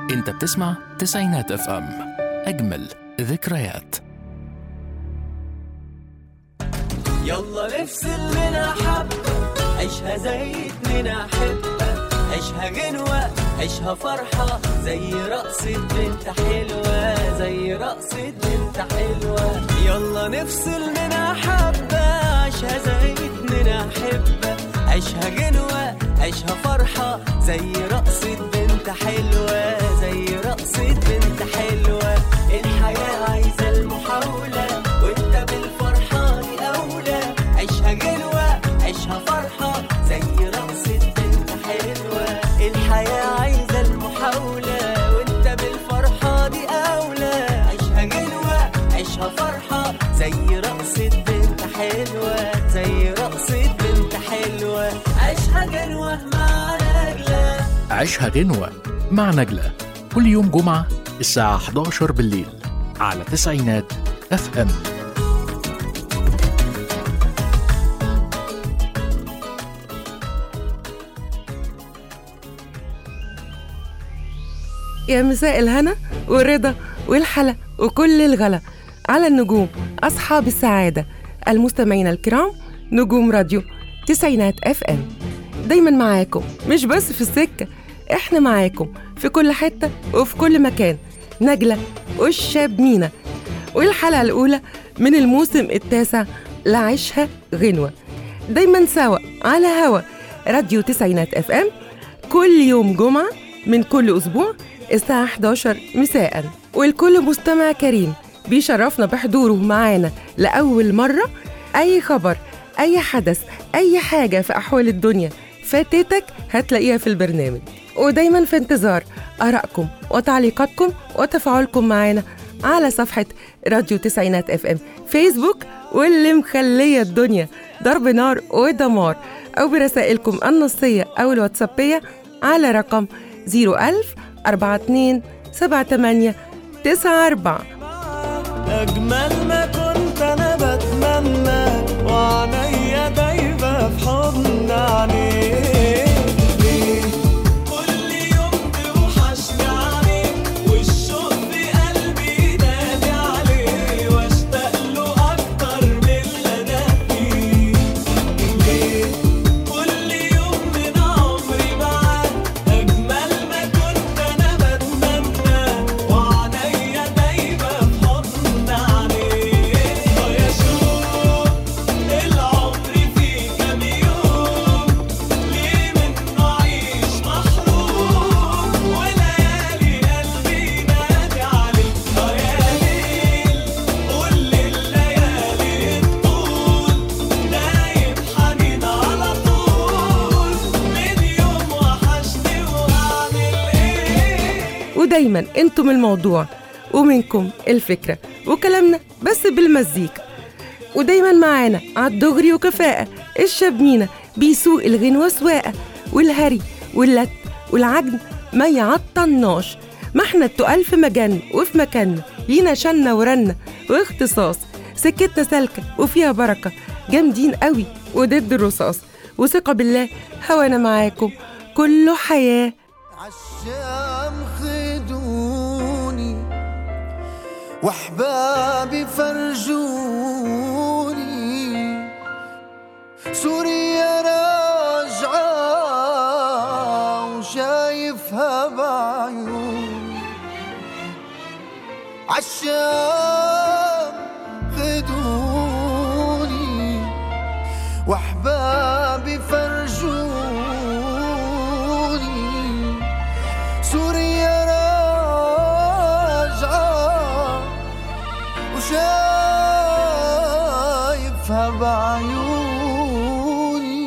انت بتسمع تسعينات اف ام اجمل ذكريات يلا نفصل منها حبة عيشها زي اتنين أحبة عيشها غنوة عيشها فرحة زي رقصة بنت حلوة زي رقصة بنت حلوة يلا نفصل منها حبة عيشها زي اتنين أحبة عيشها غنوة عيشها فرحة زي رقصة بنت حلوة زي رقصة بنت حلوة الحياة عايزة المحاولة وانت بالفرحة دي أولى عيشها غنوة عيشها فرحة زي رقصة بنت حلوة الحياة عايزة المحاولة وانت بالفرحة دي أولى عيشها غنوة عيشها فرحة زي رقصة بنت حلوة زي رقصة بنت حلوة عيشها غنوة مع نجلة عيشها غنوة مع نجلة كل يوم جمعة الساعة 11 بالليل على تسعينات اف ام يا مساء الهنا والرضا والحلا وكل الغلا على النجوم أصحاب السعادة المستمعين الكرام نجوم راديو تسعينات اف ام دايما معاكم مش بس في السكة احنا معاكم في كل حتة وفي كل مكان نجلة والشاب مينا والحلقة الأولى من الموسم التاسع لعيشها غنوة دايما سوا على هوا راديو تسعينات اف ام كل يوم جمعة من كل أسبوع الساعة 11 مساء والكل مستمع كريم بيشرفنا بحضوره معانا لأول مرة أي خبر أي حدث أي حاجة في أحوال الدنيا فاتتك هتلاقيها في البرنامج ودايما في انتظار آرائكم وتعليقاتكم وتفاعلكم معانا على صفحة راديو تسعينات اف ام فيسبوك واللي مخلية الدنيا ضرب نار ودمار أو برسائلكم النصية أو الواتسابية على رقم 01000 42 78 94 أجمل ما كنت أنا بتمنى وعينيا دايبة في حضن عينيك كل يوم توحشني عليك والشوق في قلبي ينادي عليه واشتاق له أكتر من اللي أنا فيه كل يوم من عمري معاك أجمل ما كنت أنا بتمنى وعينيا دايبة في حضن عينيك آه يا شوق العمر فيه كام يوم ليه منه عيش محروم وليالي قلبي نادي عليك آه يا ليل كل الليالي الطول نايم حنين على طول من يوم وحشني وهعمل ايه ودايما انتم الموضوع ومنكم الفكرة وكلامنا بس بالمزيكا ودايما معانا عالدغري وكفاءة الشاب مينا بيسوق الغنوة سواقة والهري واللت والعجن ما يعطلناش ما احنا التقال في مجن وفي مكاننا لينا شنة ورنة واختصاص سكتنا سالكة وفيها بركة جامدين قوي وضد الرصاص وثقة بالله هوانا معاكم كله حياة عالشام خدوني واحبابي فرجوني سوريا راجعة وشايفها بعيوني عالشام خدوني واحبابي فرجوني سوريا راجعة وشايفها بعيوني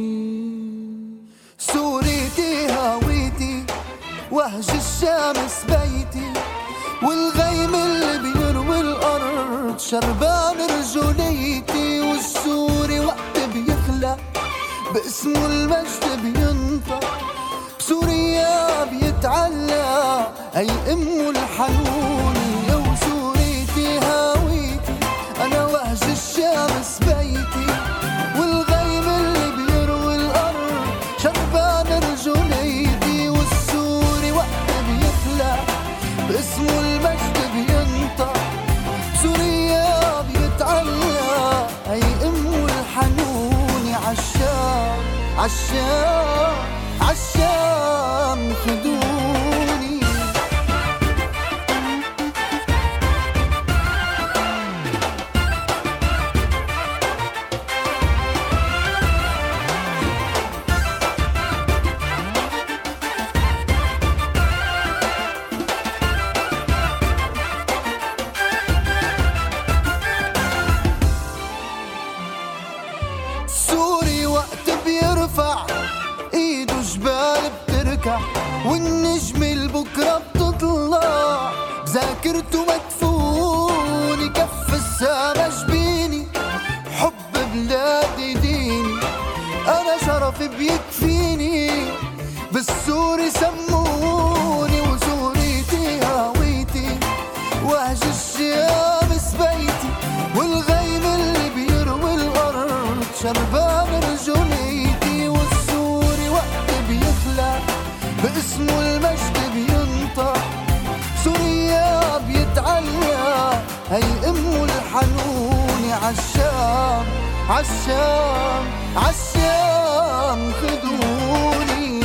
سوريتي هويتي وهج الشمس بيتي والغيم اللي بيروي الأرض شربان رجوليتي والسوري وقت بيخلق باسمه المجد بينطق بسوريا بيتعلى أي أمه الحنوني لو سوريتي هاويتي أنا وهج الشمس بيتي والغيم اللي بيروي الأرض شربان رجوليتي والسوري وقت بيخلق بتركع والنجم البكرة بتطلع بذاكرته مدفون كف السما جبيني حب بلادي ديني أنا شرف بيكفيني بالسوري سموني وسوريتي هويتي وهج الشام سبيتي والغيم اللي بيروي الأرض شربان رجوليتي والسوري وقت بيخلع باسمه المجد بينطق سوريا بيتعلى هي امه الحنون عالشام عالشام عالشام خدوني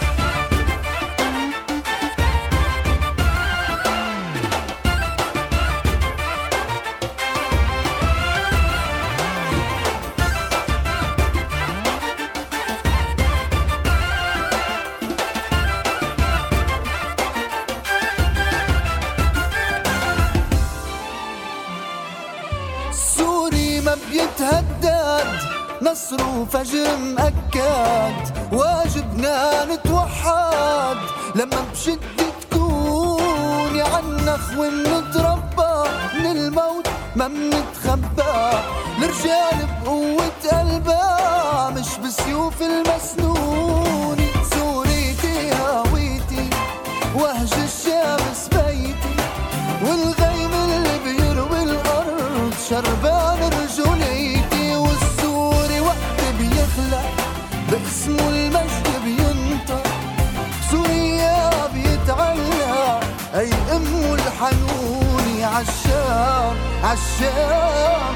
السوري ما بيتهدد نصر وفجر مأكد واجبنا نتوحد لما بشد تكوني عنخ ونتربى من الموت ما منتخبى الرجال بقوة قلبها مش بسيوف المسنون سوريتي هويتي وهج الشمس بيتي والغيم اللي بيروي الارض شربان رجوليتي والسوري وقت بيخلق باسمه المجد بينطق سوريا بيتعلى اي امه الحنون عالشام عالشام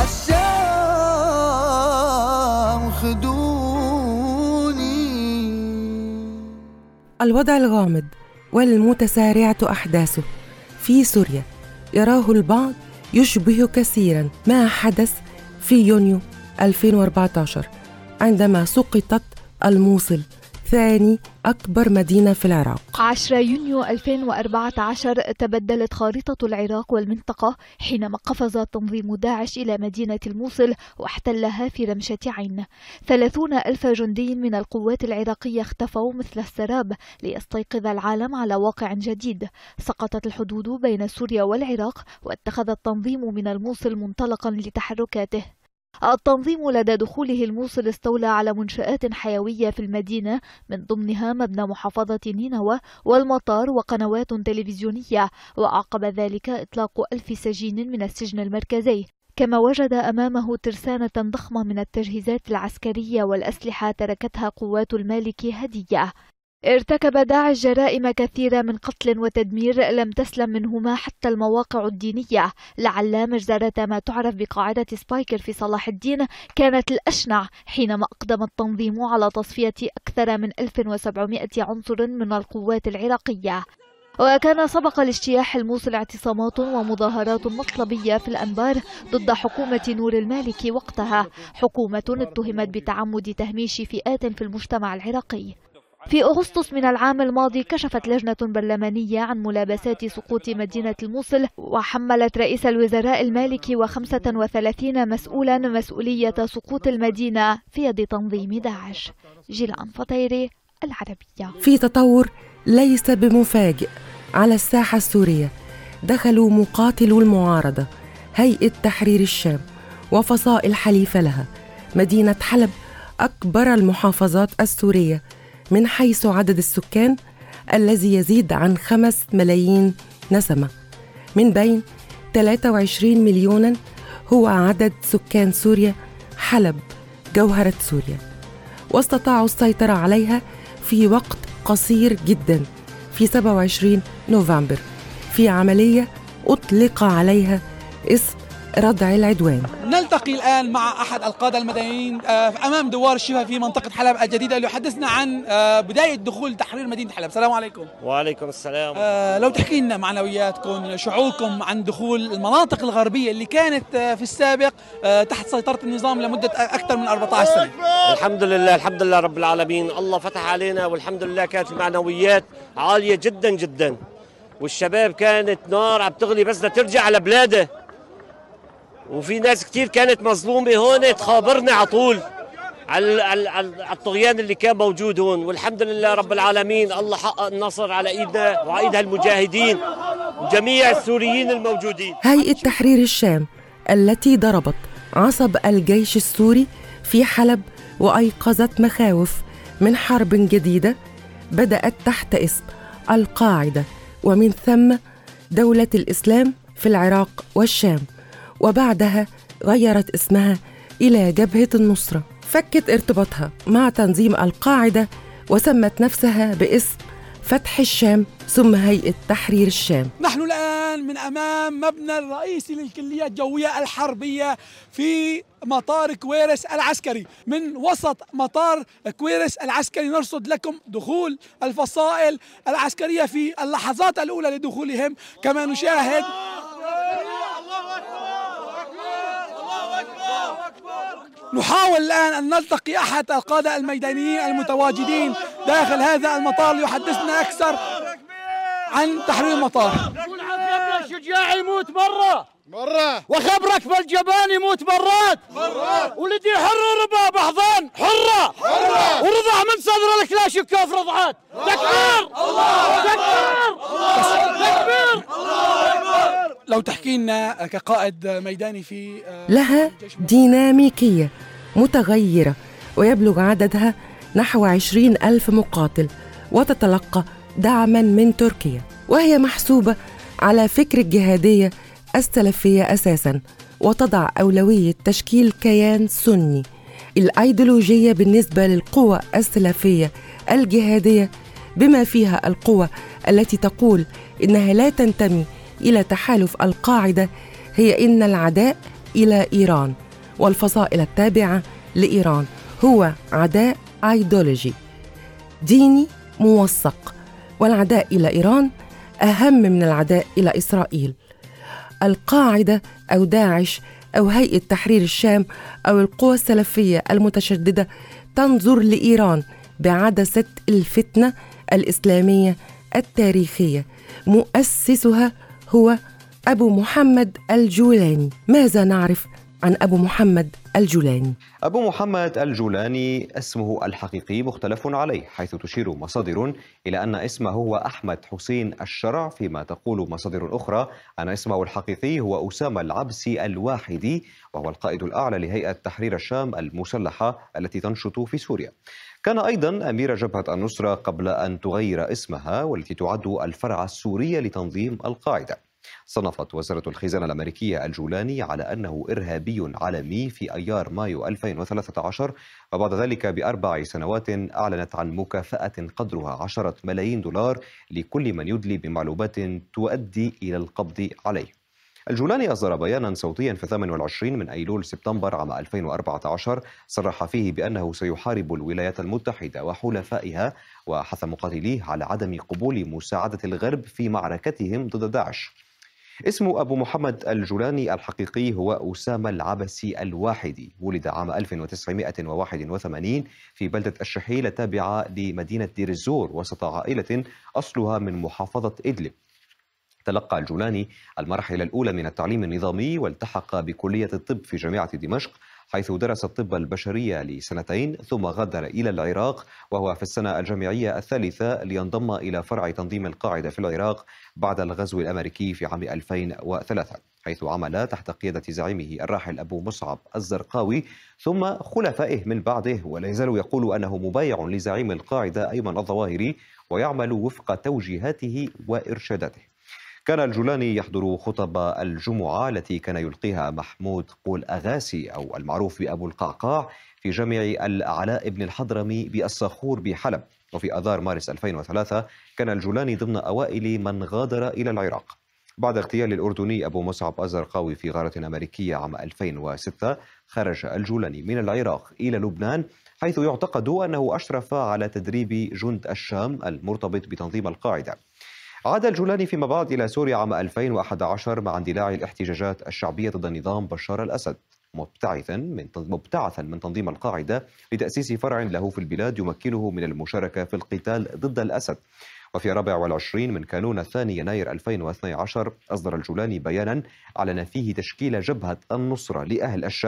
عالشام خدوني الوضع الغامض والمتسارعة أحداثه في سوريا يراه البعض يشبه كثيرا ما حدث في يونيو 2014 عندما سقطت الموصل ثاني أكبر مدينة في العراق 10 يونيو 2014 تبدلت خارطة العراق والمنطقة حينما قفز تنظيم داعش إلى مدينة الموصل واحتلها في رمشة عين ثلاثون ألف جندي من القوات العراقية اختفوا مثل السراب ليستيقظ العالم على واقع جديد سقطت الحدود بين سوريا والعراق واتخذ التنظيم من الموصل منطلقا لتحركاته التنظيم لدى دخوله الموصل استولى على منشآت حيوية في المدينة من ضمنها مبنى محافظة نينوى والمطار وقنوات تلفزيونية وعقب ذلك إطلاق ألف سجين من السجن المركزي كما وجد أمامه ترسانة ضخمة من التجهيزات العسكرية والأسلحة تركتها قوات المالك هدية ارتكب داعش جرائم كثيرة من قتل وتدمير لم تسلم منهما حتى المواقع الدينية لعل مجزرة ما تعرف بقاعدة سبايكر في صلاح الدين كانت الأشنع حينما أقدم التنظيم على تصفية أكثر من 1700 عنصر من القوات العراقية وكان سبق لاجتياح الموصل اعتصامات ومظاهرات مطلبية في الأنبار ضد حكومة نور المالكي وقتها حكومة اتهمت بتعمد تهميش فئات في المجتمع العراقي في أغسطس من العام الماضي كشفت لجنة برلمانية عن ملابسات سقوط مدينة الموصل وحملت رئيس الوزراء المالكي وخمسة وثلاثين مسؤولا مسؤولية سقوط المدينة في يد تنظيم داعش جيلان فطيري العربية في تطور ليس بمفاجئ على الساحة السورية دخلوا مقاتلو المعارضة هيئة تحرير الشام وفصائل حليفة لها مدينة حلب أكبر المحافظات السورية من حيث عدد السكان الذي يزيد عن خمس ملايين نسمة من بين 23 مليونا هو عدد سكان سوريا حلب جوهرة سوريا واستطاعوا السيطرة عليها في وقت قصير جدا في 27 نوفمبر في عملية أطلق عليها اسم ردع العدوان نلتقي الآن مع أحد القادة المدنيين آه، أمام دوار الشفا في منطقة حلب الجديدة ليحدثنا عن آه، بداية دخول تحرير مدينة حلب السلام عليكم وعليكم السلام آه، لو تحكي لنا معنوياتكم شعوركم عن دخول المناطق الغربية اللي كانت آه، في السابق آه، تحت سيطرة النظام لمدة أكثر من 14 سنة الحمد لله الحمد لله رب العالمين الله فتح علينا والحمد لله كانت المعنويات عالية جدا جدا والشباب كانت نار عم تغلي بس بدها ترجع على بلادها وفي ناس كتير كانت مظلومة هون تخابرنا على طول على على- على الطغيان اللي كان موجود هون والحمد لله رب العالمين الله حقق النصر على ايدنا وعلى ايد هالمجاهدين جميع السوريين الموجودين هيئة تحرير الشام التي ضربت عصب الجيش السوري في حلب وأيقظت مخاوف من حرب جديدة بدأت تحت اسم القاعدة ومن ثم دولة الإسلام في العراق والشام وبعدها غيرت اسمها إلى جبهة النصرة فكت ارتباطها مع تنظيم القاعدة وسمت نفسها باسم فتح الشام ثم هيئة تحرير الشام نحن الآن من أمام مبنى الرئيسي للكلية الجوية الحربية في مطار كويرس العسكري من وسط مطار كويرس العسكري نرصد لكم دخول الفصائل العسكرية في اللحظات الأولى لدخولهم كما نشاهد نحاول الآن أن نلتقي أحد القادة الميدانيين المتواجدين داخل هذا المطار ليحدثنا أكثر عن تحرير المطار الشجاع يموت مرة مرة وخبرك بالجبان يموت مرات مرات ولدي حر ربا بحضان حرة حرة ورضع من صدر الكلاش كيف رضعت تكبير الله تكبير تكبير لو تحكي لنا كقائد ميداني في لها ديناميكية متغيرة ويبلغ عددها نحو عشرين ألف مقاتل وتتلقى دعما من تركيا وهي محسوبة على فكر الجهادية السلفية أساسا وتضع أولوية تشكيل كيان سني الأيديولوجية بالنسبة للقوى السلفية الجهادية بما فيها القوى التي تقول إنها لا تنتمي إلى تحالف القاعدة هي إن العداء إلى إيران والفصائل التابعة لإيران هو عداء أيديولوجي ديني موثق والعداء إلى إيران أهم من العداء إلى إسرائيل القاعدة أو داعش أو هيئة تحرير الشام أو القوى السلفية المتشددة تنظر لإيران بعدسة الفتنة الإسلامية التاريخية مؤسسها هو أبو محمد الجولاني ماذا نعرف عن أبو محمد الجولاني؟ أبو محمد الجولاني اسمه الحقيقي مختلف عليه حيث تشير مصادر إلى أن اسمه هو أحمد حسين الشرع فيما تقول مصادر أخرى أن اسمه الحقيقي هو أسامة العبسي الواحدي وهو القائد الأعلى لهيئة تحرير الشام المسلحة التي تنشط في سوريا كان أيضا أمير جبهة النصرة قبل أن تغير اسمها والتي تعد الفرع السوري لتنظيم القاعدة صنفت وزارة الخزانة الأمريكية الجولاني على أنه إرهابي عالمي في أيار مايو 2013 وبعد ذلك بأربع سنوات أعلنت عن مكافأة قدرها عشرة ملايين دولار لكل من يدلي بمعلومات تؤدي إلى القبض عليه الجولاني أصدر بيانا صوتيا في 28 من أيلول سبتمبر عام 2014 صرح فيه بأنه سيحارب الولايات المتحدة وحلفائها وحث مقاتليه على عدم قبول مساعدة الغرب في معركتهم ضد داعش اسم أبو محمد الجولاني الحقيقي هو أسامة العبسي الواحدي ولد عام 1981 في بلدة الشحيل التابعة لمدينة دير الزور وسط عائلة أصلها من محافظة إدلب تلقى الجولاني المراحل الأولى من التعليم النظامي والتحق بكلية الطب في جامعة دمشق حيث درس الطب البشرية لسنتين ثم غادر إلى العراق وهو في السنة الجامعية الثالثة لينضم إلى فرع تنظيم القاعدة في العراق بعد الغزو الأمريكي في عام 2003 حيث عمل تحت قيادة زعيمه الراحل أبو مصعب الزرقاوي ثم خلفائه من بعده ولا يزال يقول أنه مبايع لزعيم القاعدة أيمن الظواهري ويعمل وفق توجيهاته وإرشاداته كان الجولاني يحضر خطب الجمعة التي كان يلقيها محمود قول أغاسي أو المعروف بأبو القعقاع في جامع العلاء بن الحضرمي بالصخور بحلب وفي أذار مارس 2003 كان الجولاني ضمن أوائل من غادر إلى العراق بعد اغتيال الأردني أبو مصعب الزرقاوي في غارة أمريكية عام 2006 خرج الجولاني من العراق إلى لبنان حيث يعتقد أنه أشرف على تدريب جند الشام المرتبط بتنظيم القاعدة عاد الجولاني فيما بعد إلى سوريا عام 2011 مع اندلاع الاحتجاجات الشعبية ضد نظام بشار الأسد مبتعثا من مبتعثا من تنظيم القاعدة لتأسيس فرع له في البلاد يمكنه من المشاركة في القتال ضد الأسد وفي 24 من كانون الثاني يناير 2012 أصدر الجولاني بيانا أعلن فيه تشكيل جبهة النصرة لأهل الشام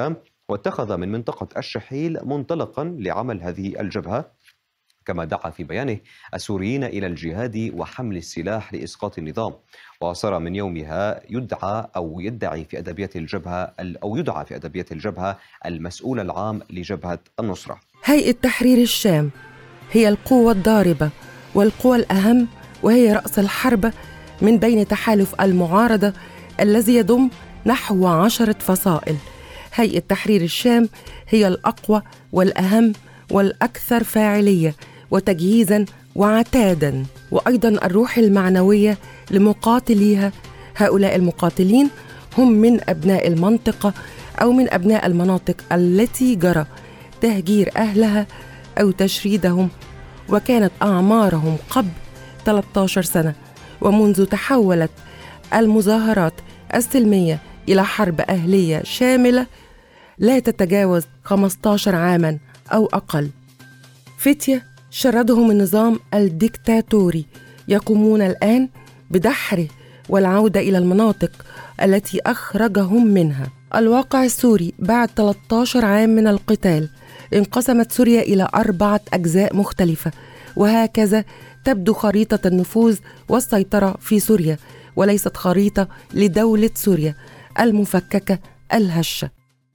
واتخذ من منطقة الشحيل منطلقا لعمل هذه الجبهة كما دعا في بيانه السوريين إلى الجهاد وحمل السلاح لإسقاط النظام وصار من يومها يدعى أو يدعي في أدبيات الجبهة أو يدعى في أدبيات الجبهة المسؤول العام لجبهة النصرة هيئة تحرير الشام هي القوة الضاربة والقوى الأهم وهي رأس الحرب من بين تحالف المعارضة الذي يضم نحو عشرة فصائل هيئة تحرير الشام هي الأقوى والأهم والأكثر فاعلية وتجهيزا وعتادا وأيضا الروح المعنوية لمقاتليها هؤلاء المقاتلين هم من أبناء المنطقة أو من أبناء المناطق التي جرى تهجير أهلها أو تشريدهم وكانت أعمارهم قبل 13 سنة ومنذ تحولت المظاهرات السلمية إلى حرب أهلية شاملة لا تتجاوز 15 عاما أو أقل فتية شردهم النظام الديكتاتوري يقومون الآن بدحره والعودة إلى المناطق التي أخرجهم منها الواقع السوري بعد 13 عام من القتال انقسمت سوريا إلى أربعة أجزاء مختلفة وهكذا تبدو خريطة النفوذ والسيطرة في سوريا وليست خريطة لدولة سوريا المفككة الهشة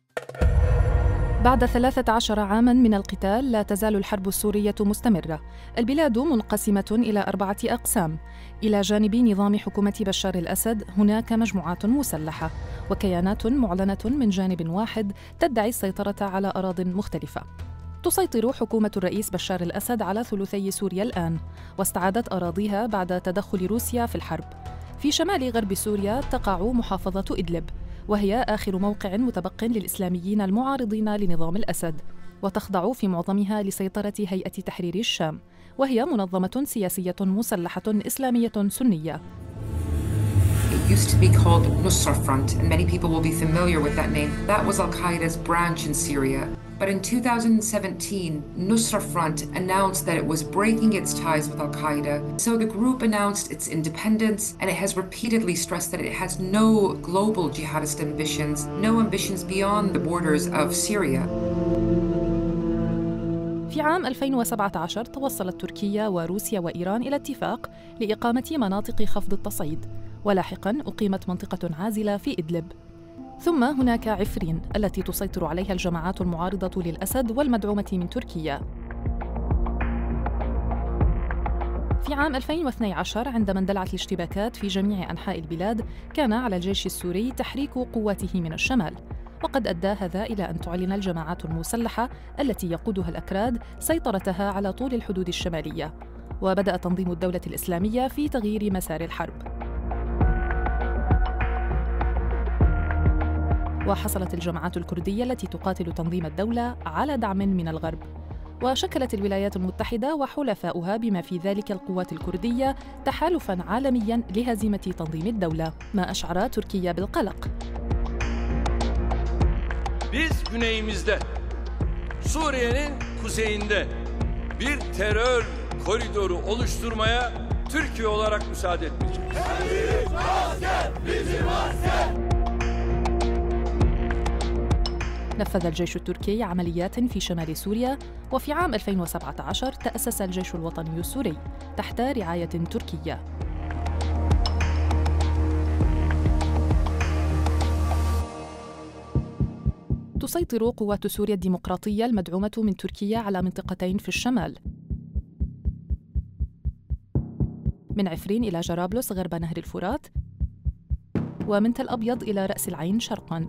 بعد 13 عاما من القتال لا تزال الحرب السورية مستمرة البلاد منقسمة إلى أربعة أقسام إلى جانب نظام حكومة بشار الأسد هناك مجموعات مسلحة وكيانات معلنة من جانب واحد تدعي السيطرة على أراضٍ مختلفة تسيطر حكومة الرئيس بشار الأسد على ثلثي سوريا الآن واستعادت أراضيها بعد تدخل روسيا في الحرب في شمال غرب سوريا تقع محافظة إدلب وهي آخر موقع متبق للإسلاميين المعارضين لنظام الأسد وتخضع في معظمها لسيطرة هيئة تحرير الشام وهي منظمة سياسية مسلحة إسلامية سنية It used to be called Nusra Front, and many people will be familiar with that name. That was Al Qaeda's branch in Syria. But in 2017, Nusra Front announced that it was breaking its ties with Al Qaeda. So the group announced its independence, and it has repeatedly stressed that it has no global jihadist ambitions, no ambitions beyond the borders of Syria. في عام 2017 توصلت تركيا وروسيا وإيران إلى اتفاق لإقامة مناطق خفض التصعيد ولاحقا أقيمت منطقة عازلة في إدلب ثم هناك عفرين التي تسيطر عليها الجماعات المعارضة للأسد والمدعومة من تركيا في عام 2012 عندما اندلعت الاشتباكات في جميع أنحاء البلاد كان على الجيش السوري تحريك قواته من الشمال وقد أدى هذا إلى أن تعلن الجماعات المسلحة التي يقودها الأكراد سيطرتها على طول الحدود الشمالية وبدأ تنظيم الدولة الإسلامية في تغيير مسار الحرب وحصلت الجماعات الكردية التي تقاتل تنظيم الدولة على دعم من الغرب وشكلت الولايات المتحدة وحلفاؤها بما في ذلك القوات الكردية تحالفا عالميا لهزيمة تنظيم الدولة ما أشعر تركيا بالقلق Biz güneyimizde, Suriye'nin kuzeyinde bir terör koridoru oluşturmaya Türkiye olarak müsaade etmeyeceğiz. Bizim asker, bizim asker. نفذ الجيش التركي عمليات في شمال سوريا وفي عام 2017 تأسس الجيش الوطني السوري تحت رعاية تركية تسيطر قوات سوريا الديمقراطية المدعومة من تركيا على منطقتين في الشمال من عفرين إلى جرابلس غرب نهر الفرات ومن تل أبيض إلى رأس العين شرقاً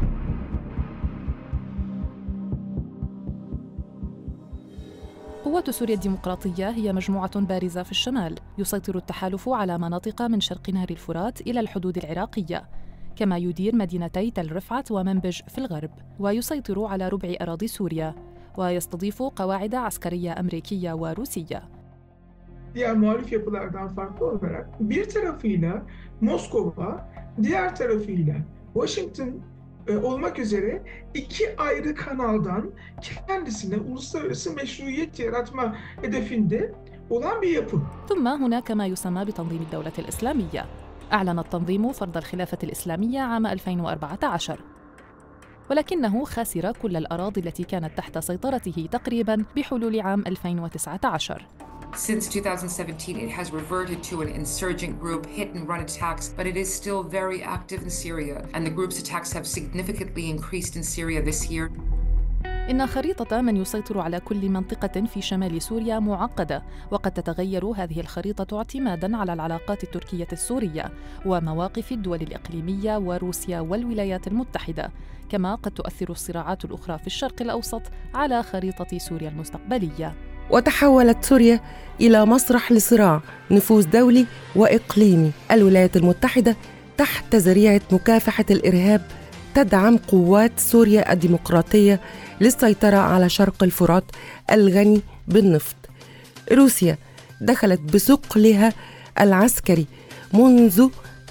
قوات سوريا الديمقراطية هي مجموعة بارزة في الشمال يسيطر التحالف على مناطق من شرق نهر الفرات إلى الحدود العراقية كما يدير مدينتي تل رفعت ومنبج في الغرب ويسيطر على ربع أراضي سوريا ويستضيف قواعد عسكرية أمريكية وروسية diğer muhalif yapılardan farklı olarak bir tarafıyla Moskova, diğer tarafıyla Washington e, olmak üzere iki ayrı kanaldan kendisine uluslararası meşruiyet yaratma hedefinde olan bir yapı. ثم هناك ما يسمى بتنظيم الدولة الإسلامية أعلن التنظيم فرض الخلافة الإسلامية عام 2014 ولكنه خسر كل الأراضي التي كانت تحت سيطرته تقريبا بحلول عام 2019 Since 2017, it has reverted to an insurgent group hit and run attacks, but it is still very active in Syria, and the group's attacks have significantly increased in Syria this year. إن خريطة من يسيطر على كل منطقة في شمال سوريا معقدة، وقد تتغير هذه الخريطة اعتماداً على العلاقات التركية السورية ومواقف الدول الإقليمية وروسيا والولايات المتحدة، كما قد تؤثر الصراعات الأخرى في الشرق الأوسط على خريطة سوريا المستقبلية. وتحولت سوريا إلى مسرح لصراع نفوذ دولي وإقليمي الولايات المتحدة تحت ذريعة مكافحة الإرهاب تدعم قوات سوريا الديمقراطية للسيطرة على شرق الفرات الغني بالنفط روسيا دخلت بثقلها العسكري منذ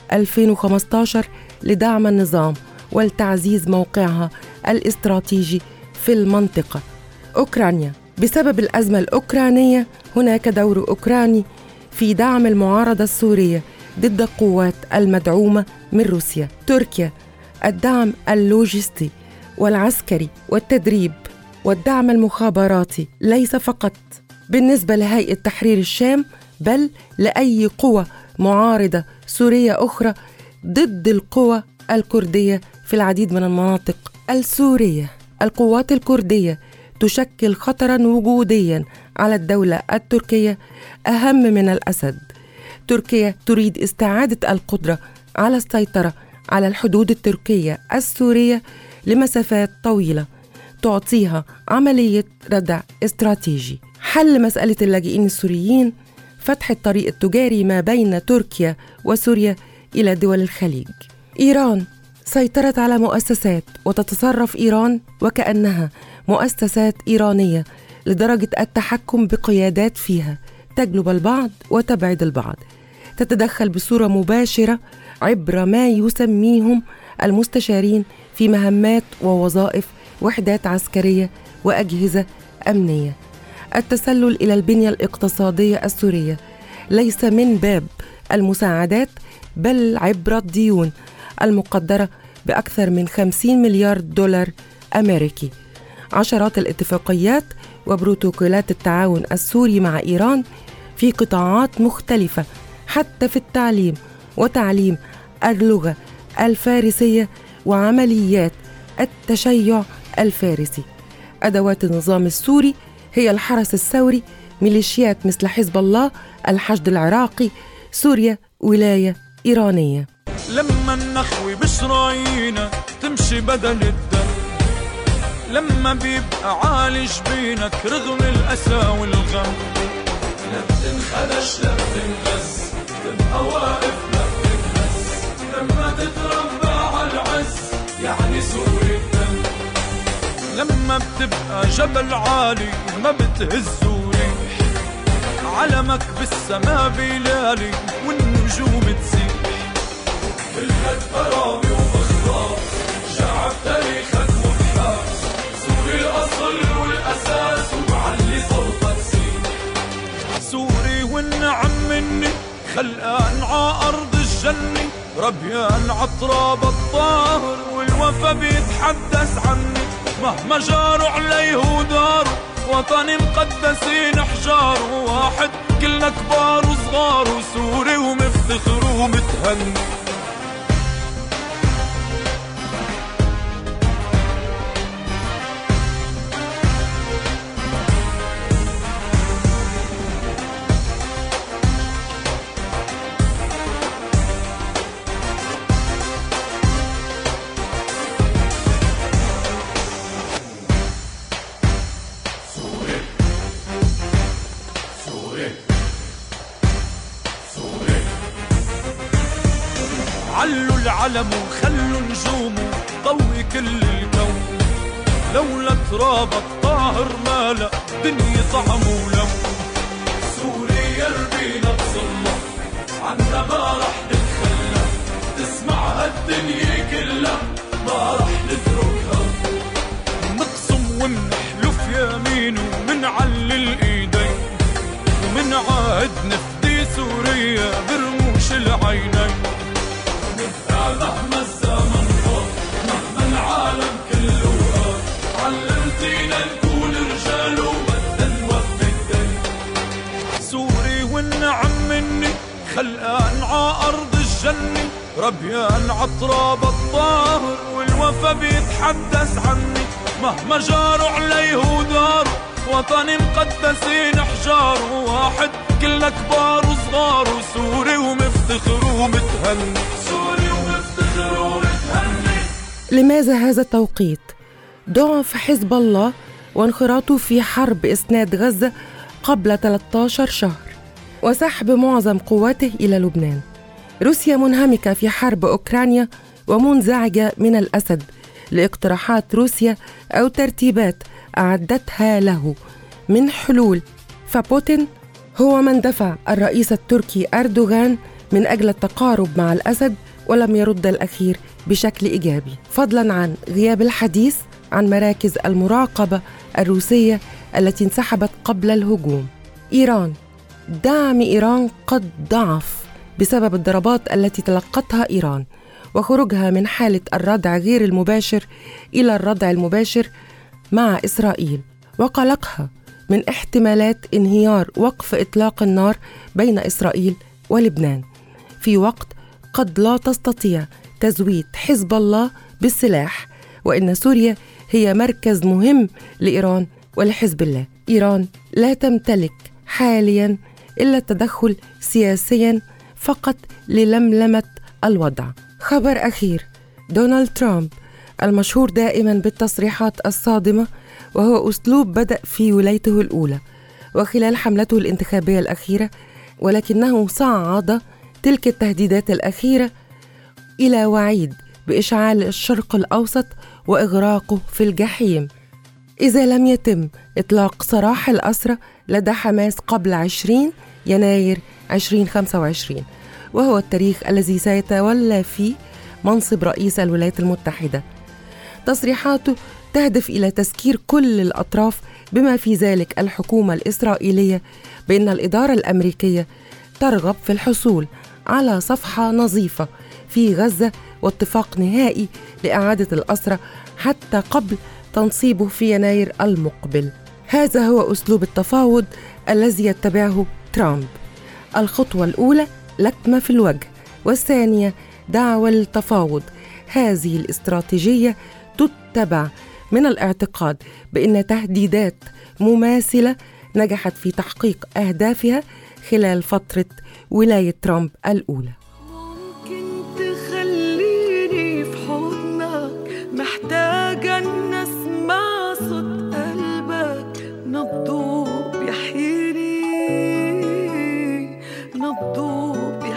2015 لدعم النظام ولتعزيز موقعها الاستراتيجي في المنطقة أوكرانيا بسبب الأزمة الأوكرانية هناك دور أوكراني في دعم المعارضة السورية ضد القوات المدعومة من روسيا تركيا الدعم اللوجستي والعسكري والتدريب والدعم المخابراتي ليس فقط بالنسبة لهيئة تحرير الشام بل لأي قوى معارضة سورية أخرى ضد القوى الكردية في العديد من المناطق السورية القوات الكردية تشكل خطرا وجوديا على الدولة التركية أهم من الأسد تركيا تريد استعادة القدرة على السيطرة على الحدود التركية السورية لمسافات طويلة تعطيها عملية ردع استراتيجي حل مسألة اللاجئين السوريين فتح الطريق التجاري ما بين تركيا وسوريا إلى دول الخليج إيران سيطرت على مؤسسات وتتصرف إيران وكأنها مؤسسات إيرانية لدرجة التحكم بقيادات فيها تجلب البعض وتبعد البعض تتدخل بصورة مباشرة عبر ما يسميهم المستشارين في مهمات ووظائف وحدات عسكرية وأجهزة أمنية التسلل إلى البنية الاقتصادية السورية ليس من باب المساعدات بل عبر الديون المقدرة بأكثر من 50 مليار دولار أمريكي عشرات الاتفاقيات وبروتوكولات التعاون السوري مع إيران في قطاعات مختلفة حتى في التعليم وتعليم اللغة الفارسية وعمليات التشيع الفارسي أدوات النظام السوري هي الحرس الثوري ميليشيات مثل حزب الله الحشد العراقي سوريا ولاية إيرانية لما النخوة بشرايينا تمشي بدل الدم لما بيبقى عالي جبينك رغم الأسى والغم لا بتنخدش لا بتنغز تبقى واقف ما بتنهز لما تتربى على العز يعني سوري الدم لما بتبقى جبل عالي ما بتهزه ريح علمك بالسما بيلالي والنجوم تسيح كلك كرامة وإخلاص شعب تاريخك مبحث سوري الأصل والأساس ومعلي صوتك سيح سوري والنعم مني خلقان ع أرض الجنة ربيان عطراب الطاهر والوفا بيتحدث عني مهما جاروا عليه وداروا وطني مقدسين حجار واحد كلنا كبار وصغار وسوري ومفتخر ومتهني علوا العلم وخلوا نجومه ضوي كل الكون لولا تراب الطاهر ما لا دنيا طعم ولون سوريا ربينا بصلة عنا ما رح نتخلى تسمعها الدنيا كلها ما رح نتركها نقسم ومنحلف يمين ومنعلل ايدين ومنعاهد نفدي سوريا برموش العينين نبقى مهما الزمن فوق مهما العالم كله اللقاء علمتينا نكون رجال وبدنا نوفي الدين سوري والنعم مني خلقان ع أرض الجنة ربيان عطراب الطاهر والوفا بيتحدث عني مهما جاروا عليه وداروا وطني مقدسين حجاره واحد كلنا كبار وصغار وسوري ومفتخر ومتهني سوري ومفتخر ومتهني لماذا هذا التوقيت؟ ضعف حزب الله وانخراطه في حرب إسناد غزة قبل 13 شهر وسحب معظم قواته إلى لبنان روسيا منهمكة في حرب أوكرانيا ومنزعجة من الأسد لاقتراحات روسيا أو ترتيبات أعدتها له من حلول فبوتين هو من دفع الرئيس التركي أردوغان من أجل التقارب مع الأسد ولم يرد الأخير بشكل إيجابي فضلا عن غياب الحديث عن مراكز المراقبة الروسية التي انسحبت قبل الهجوم إيران دعم إيران قد ضعف بسبب الضربات التي تلقتها إيران وخروجها من حالة الردع غير المباشر إلى الردع المباشر مع إسرائيل وقلقها من احتمالات انهيار وقف إطلاق النار بين إسرائيل ولبنان في وقت قد لا تستطيع تزويد حزب الله بالسلاح وإن سوريا هي مركز مهم لإيران ولحزب الله إيران لا تمتلك حاليا إلا التدخل سياسيا فقط للملمة الوضع خبر أخير دونالد ترامب المشهور دائما بالتصريحات الصادمة وهو أسلوب بدأ في ولايته الأولى وخلال حملته الانتخابية الأخيرة ولكنه صعد تلك التهديدات الأخيرة إلى وعيد بإشعال الشرق الأوسط وإغراقه في الجحيم إذا لم يتم إطلاق سراح الأسرى لدى حماس قبل 20 يناير 2025 وهو التاريخ الذي سيتولى فيه منصب رئيس الولايات المتحدة تصريحاته تهدف إلى تذكير كل الأطراف بما في ذلك الحكومة الإسرائيلية بأن الإدارة الأمريكية ترغب في الحصول على صفحة نظيفة في غزة واتفاق نهائي لإعادة الأسرى حتى قبل تنصيبه في يناير المقبل هذا هو أسلوب التفاوض الذي يتبعه ترامب الخطوة الأولى لكمة في الوجه والثانية دعوة للتفاوض هذه الاستراتيجية تتبع من الاعتقاد بأن تهديدات مماثلة نجحت في تحقيق أهدافها خلال فترة ولاية ترامب الأولى تخليني في حضنك محتاجة إن أسمع صوت قلبك نبضه بيحييني نبضه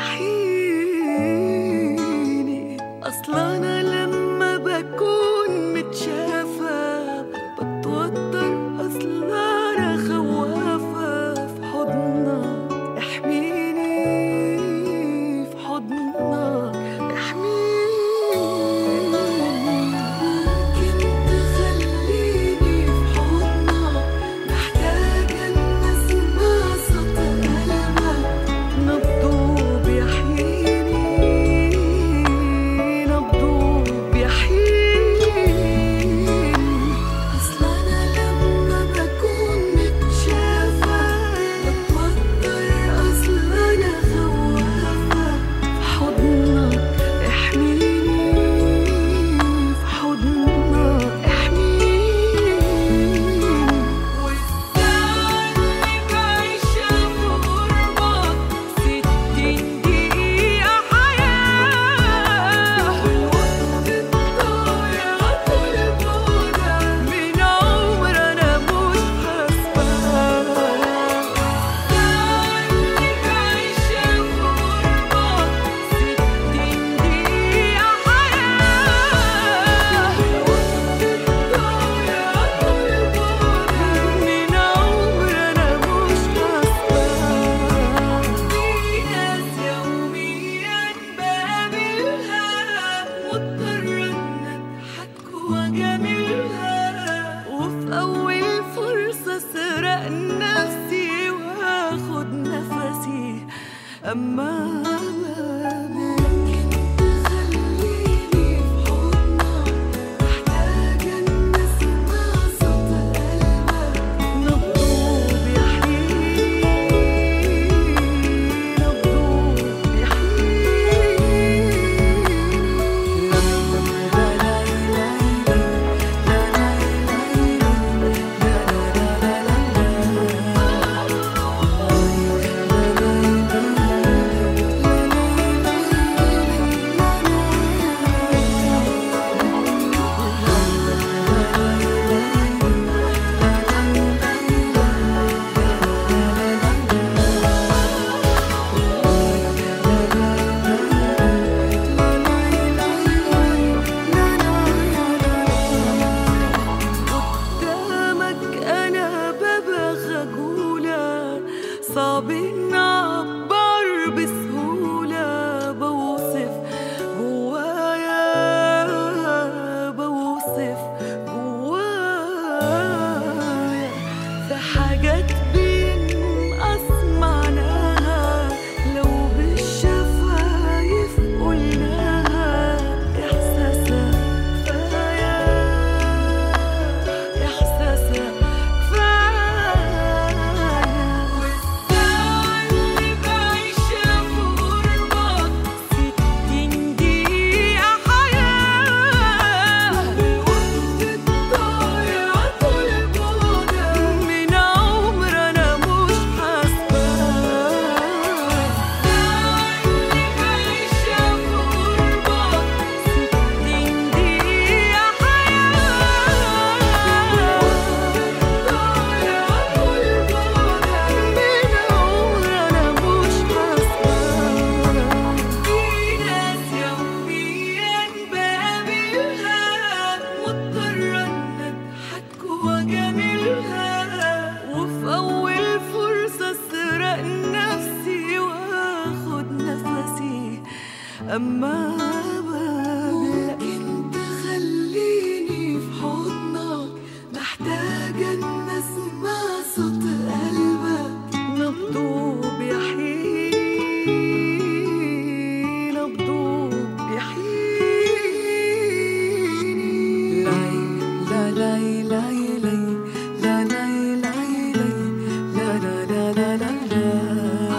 بيحييني أصلا أنا لما بكون متشافة بتوتر أصلا أنا خوافة في حضنك احميني في حضنك احميني ممكن تخليني في حضنك محتاجة إن أسمع صوت قلبك نبضه بيحييني نبضه بيحييني أصل أنا لما بكون متشافة بتوتر أصل أنا خوافة في حضنك احميني في حضنك احميني والساعة اللي بعيشها في غربك ستين دقيقة حياة والوقت الضايع طول بعدك من عمر أنا مش حاسباه الساعة اللي بعيشها في غربك ستين دقيقة حياة والوقت الضايع طول بعدك من عمر أنا مش حاسباه في ناس يوميا بقابلها مضطرة إن أضحك وأجاملها وفي أول فرصة أسرق نفسي وآخد نفسي أما ممكن تخليني في حضنك محتاجة أما ممكن تخليني في حضنك محتاجة إن أسمع صوت قلبك نبضه بيحيي نبضه بيحييني لا لا لا لا لا لا لا لا لا لا لا لا لا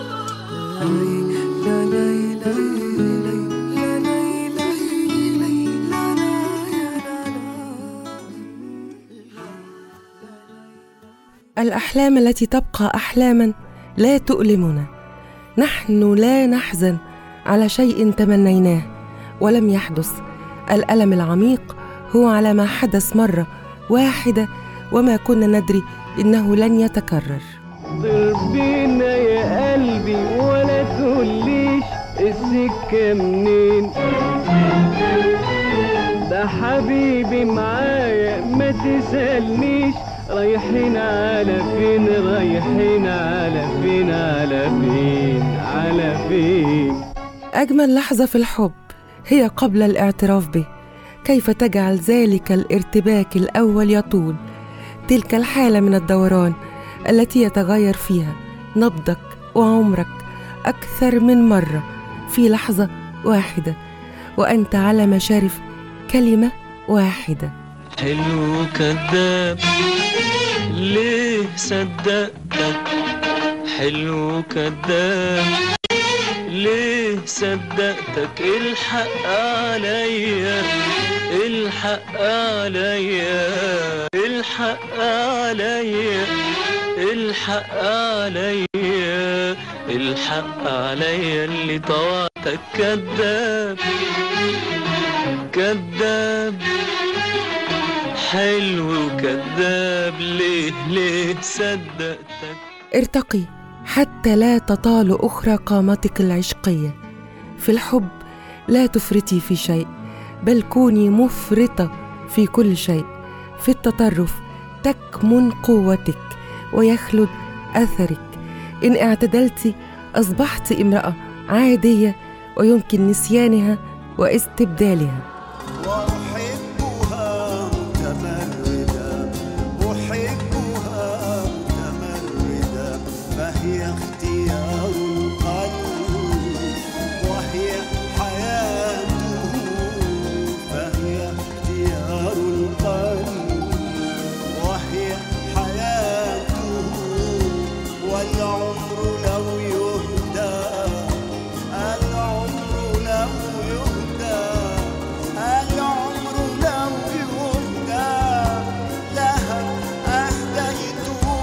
الأحلام التي تبقى أحلاما لا تؤلمنا نحن لا نحزن على شيء تمنيناه ولم يحدث الألم العميق هو على ما حدث مرة واحدة وما كنا ندري إنه لن يتكرر ضرب بينا يا قلبي ولا تقوليش السكة منين ده حبيبي معايا ما تسألنيش رايحين على فين رايحين على فين على فين على فين أجمل لحظة في الحب هي قبل الاعتراف به كيف تجعل ذلك الارتباك الأول يطول تلك الحالة من الدوران التي يتغير فيها نبضك وعمرك أكثر من مرة في لحظة واحدة وأنت على مشارف كلمة واحدة حلو كذاب ليه صدقتك حلو كذاب ليه صدقتك الحق عليا الحق عليا الحق عليا الحق عليا الحق عليا اللي طوعتك كذاب كذاب حلو كذاب ليه ليه صدقتك ارتقي حتى لا تطال أخرى قامتك العشقية في الحب لا تفرطي في شيء بل كوني مفرطة في كل شيء في التطرف تكمن قوتك ويخلد أثرك إن اعتدلت أصبحت امرأة عادية ويمكن نسيانها واستبدالها وأحبها متمردة أحبها متمردة فهي اختيار القلب وهي حياته فهي اختيار القلب وهي حياته والعمر لو يهدى العمر لو يهدى العمر لو يهدى لها أهديته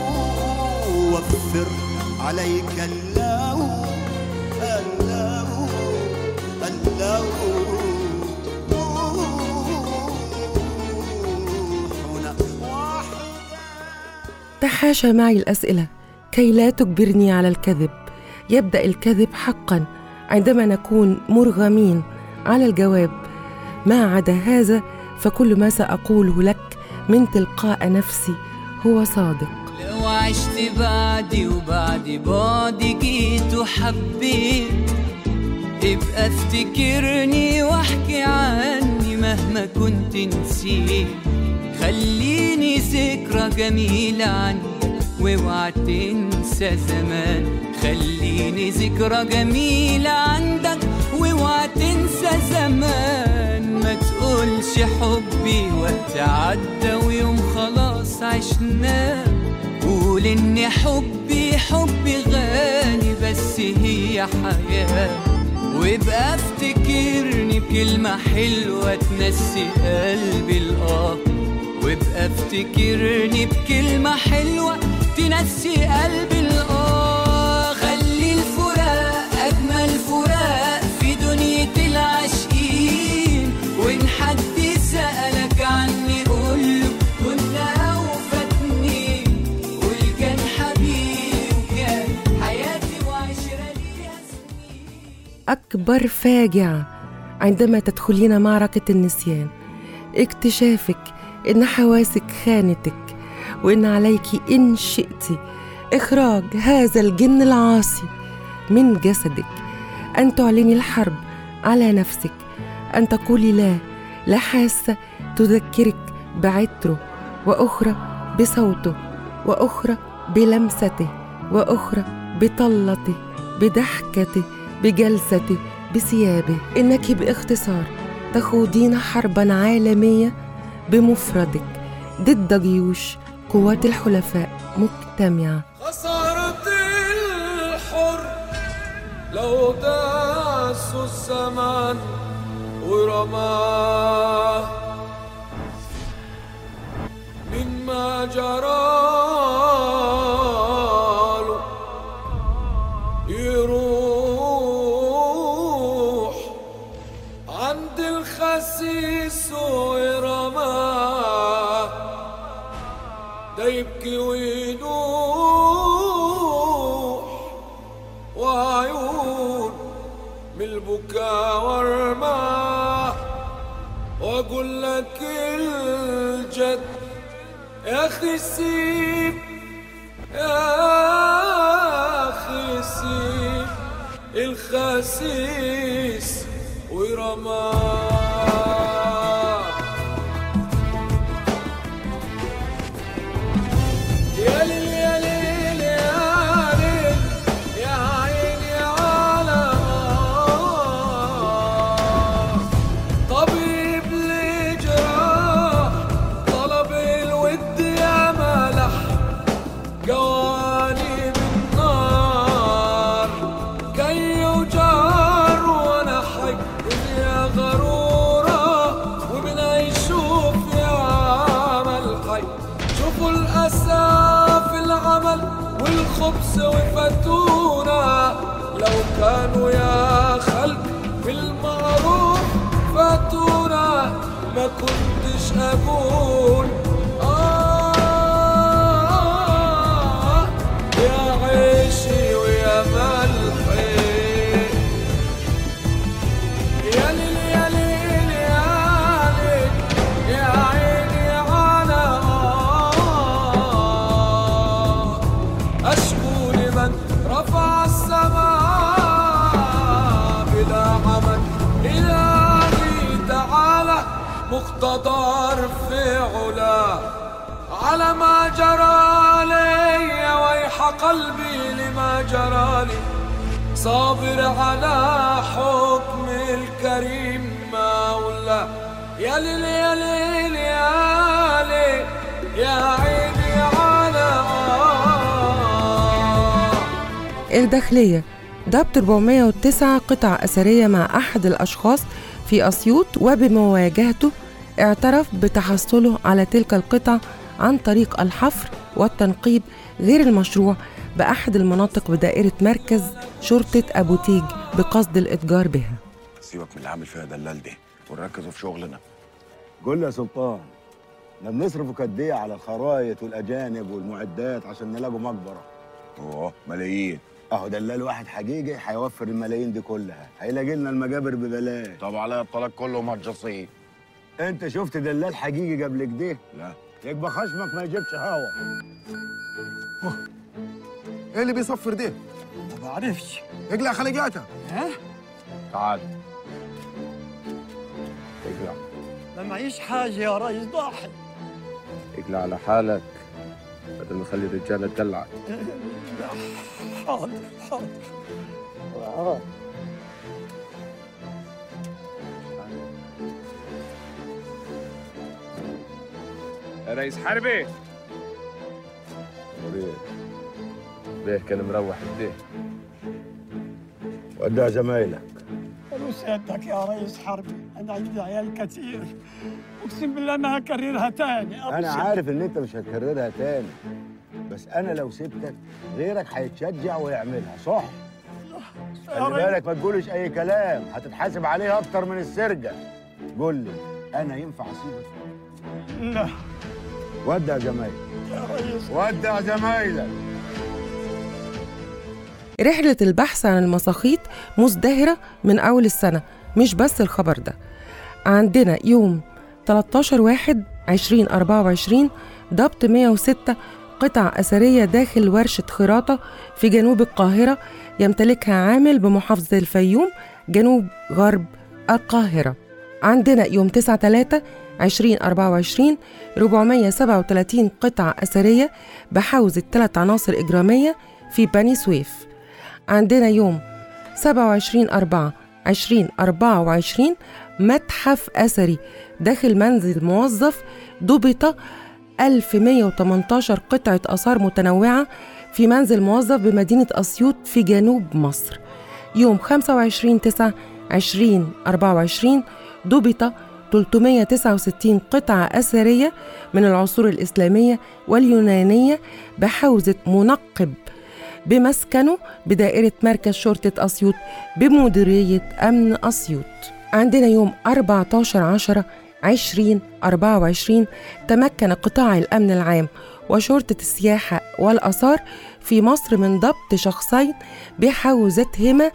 وفر عليك الله الله الله تحاشى معي الأسئلة كي لا تجبرني على الكذب يبدأ الكذب حقا عندما نكون مرغمين على الجواب ما عدا هذا فكل ما سأقوله لك من تلقاء نفسي هو صادق لو عشت بعدي وبعد بعدي جيت وحبيت ابقى افتكرني واحكي عني مهما كنت نسيت خليني ذكرى جميلة عنك واوعى تنسى زمان خليني ذكرى جميلة عندك واوعى تنسى زمان ما تقولش حبي وقت عدى ويوم خلاص عشناه قول ان حبي حبي غالي بس هي حياة وابقى افتكرني بكلمة حلوة تنسي قلبي الآه وابقى افتكرني بكلمة حلوة تنسي قلبي الآه خلي الفراق أجمل فراق في دنيا العاشقين وإن حد سألك عني قوله كنت أوفى قول كان حبيبي وكان حياتي وعشرة ليها أكبر فاجعة عندما تدخلين معركة النسيان اكتشافك إن حواسك خانتك وإن عليك إن شئت إخراج هذا الجن العاصي من جسدك أن تعلني الحرب على نفسك أن تقولي لا لحاسة تذكرك بعطره وأخرى بصوته وأخرى بلمسته وأخرى بطلته بضحكته بجلسته بثيابه إنك باختصار تخوضين حربا عالمية بمفردك ضد جيوش قوات الحلفاء مجتمعة خسارة الحر لو داسوا الزمان ورماه من ما جراله يروح عند الخسيس ويرماه ده يبكي وينوح وعيون من البكاء ورماه واقول لك الجد يا اخي سيب يا اخي سيب الخسيس ورماه يا ليل يا ليل يا ليل يا عيني على طبيب الجراح طلب الود يا ملح جواني بالنار كي وجار وانا حي يا غرورة وبنا يشوف يا عمل حي شوفوا الأسى في العمل والخبز وفتونا لو كانوا يا خلق بالمعروف فاتونا ما كنتش أقول آه يا عيشي ويا ملحي يا ليل يا ليل يا ليل يا عيني على آه أشكو لمن رفع السماء بلا عمل إلهي تعالى مقتدر في علاه على ما جرى لي ويح قلبي لما جرى لي صابر على حكم الكريم مولى يا ليل يا ليل يا ليل يا عيني على الداخلية ضبط 409 قطع أثرية مع أحد الأشخاص في أسيوط وبمواجهته اعترف بتحصله على تلك القطع عن طريق الحفر والتنقيب غير المشروع بأحد المناطق بدائرة مركز شرطة أبو تيج بقصد الإتجار بها سيبك من اللي عامل فيها دلال ده ونركزوا في شغلنا قول لي يا سلطان احنا بنصرفوا قد ايه على الخرايط والاجانب والمعدات عشان نلاقوا مقبره اوه ملايين اهو دلال واحد حقيقي هيوفر الملايين دي كلها هيلاقي لنا المجابر ببلاش طب عليا الطلاق كله مجاصين انت شفت دلال حقيقي قبل كده لا يبقى خشمك ما يجيبش هوا ايه اللي بيصفر ده؟ ما بعرفش اقلع خليجاتها ها تعال اقلع ما معيش حاجه يا ريس ضاحي اقلع على حالك بدل ما اخلي الرجاله تدلعك لا، حاضر حاضر آه. يا ريس حربي وريه بيه كان مروح الديه ودع زمايلك قالوا سيادتك يا ريس حربي انا عندي عيال كتير اقسم بالله ما هكررها تاني انا أقسم. عارف ان انت مش هتكررها تاني بس انا لو سبتك غيرك هيتشجع ويعملها صح يا خلي ريس. بالك ما تقولش اي كلام هتتحاسب عليه اكتر من السرقه قول لي انا ينفع اسيبك لا ودع زمايلك يا ريس ودع زمايلك رحلة البحث عن المساخيط مزدهرة من أول السنة مش بس الخبر ده عندنا يوم 13 واحد 2024 ضبط 106 قطع أثرية داخل ورشة خراطة في جنوب القاهرة يمتلكها عامل بمحافظة الفيوم جنوب غرب القاهرة عندنا يوم 9 3 2024 437 قطعة أثرية بحوزة ثلاث عناصر إجرامية في بني سويف عندنا يوم 27 4 2024 متحف أثري داخل منزل موظف ضبط 1118 قطعة آثار متنوعة في منزل موظف بمدينة أسيوط في جنوب مصر يوم 25 9 2024 ضبط 369 قطعة أثرية من العصور الإسلامية واليونانية بحوزة منقب بمسكنه بدائرة مركز شرطة أسيوط بمديرية أمن أسيوط عندنا يوم 14 10 2024 تمكن قطاع الأمن العام وشرطة السياحة والآثار في مصر من ضبط شخصين بحوزتهما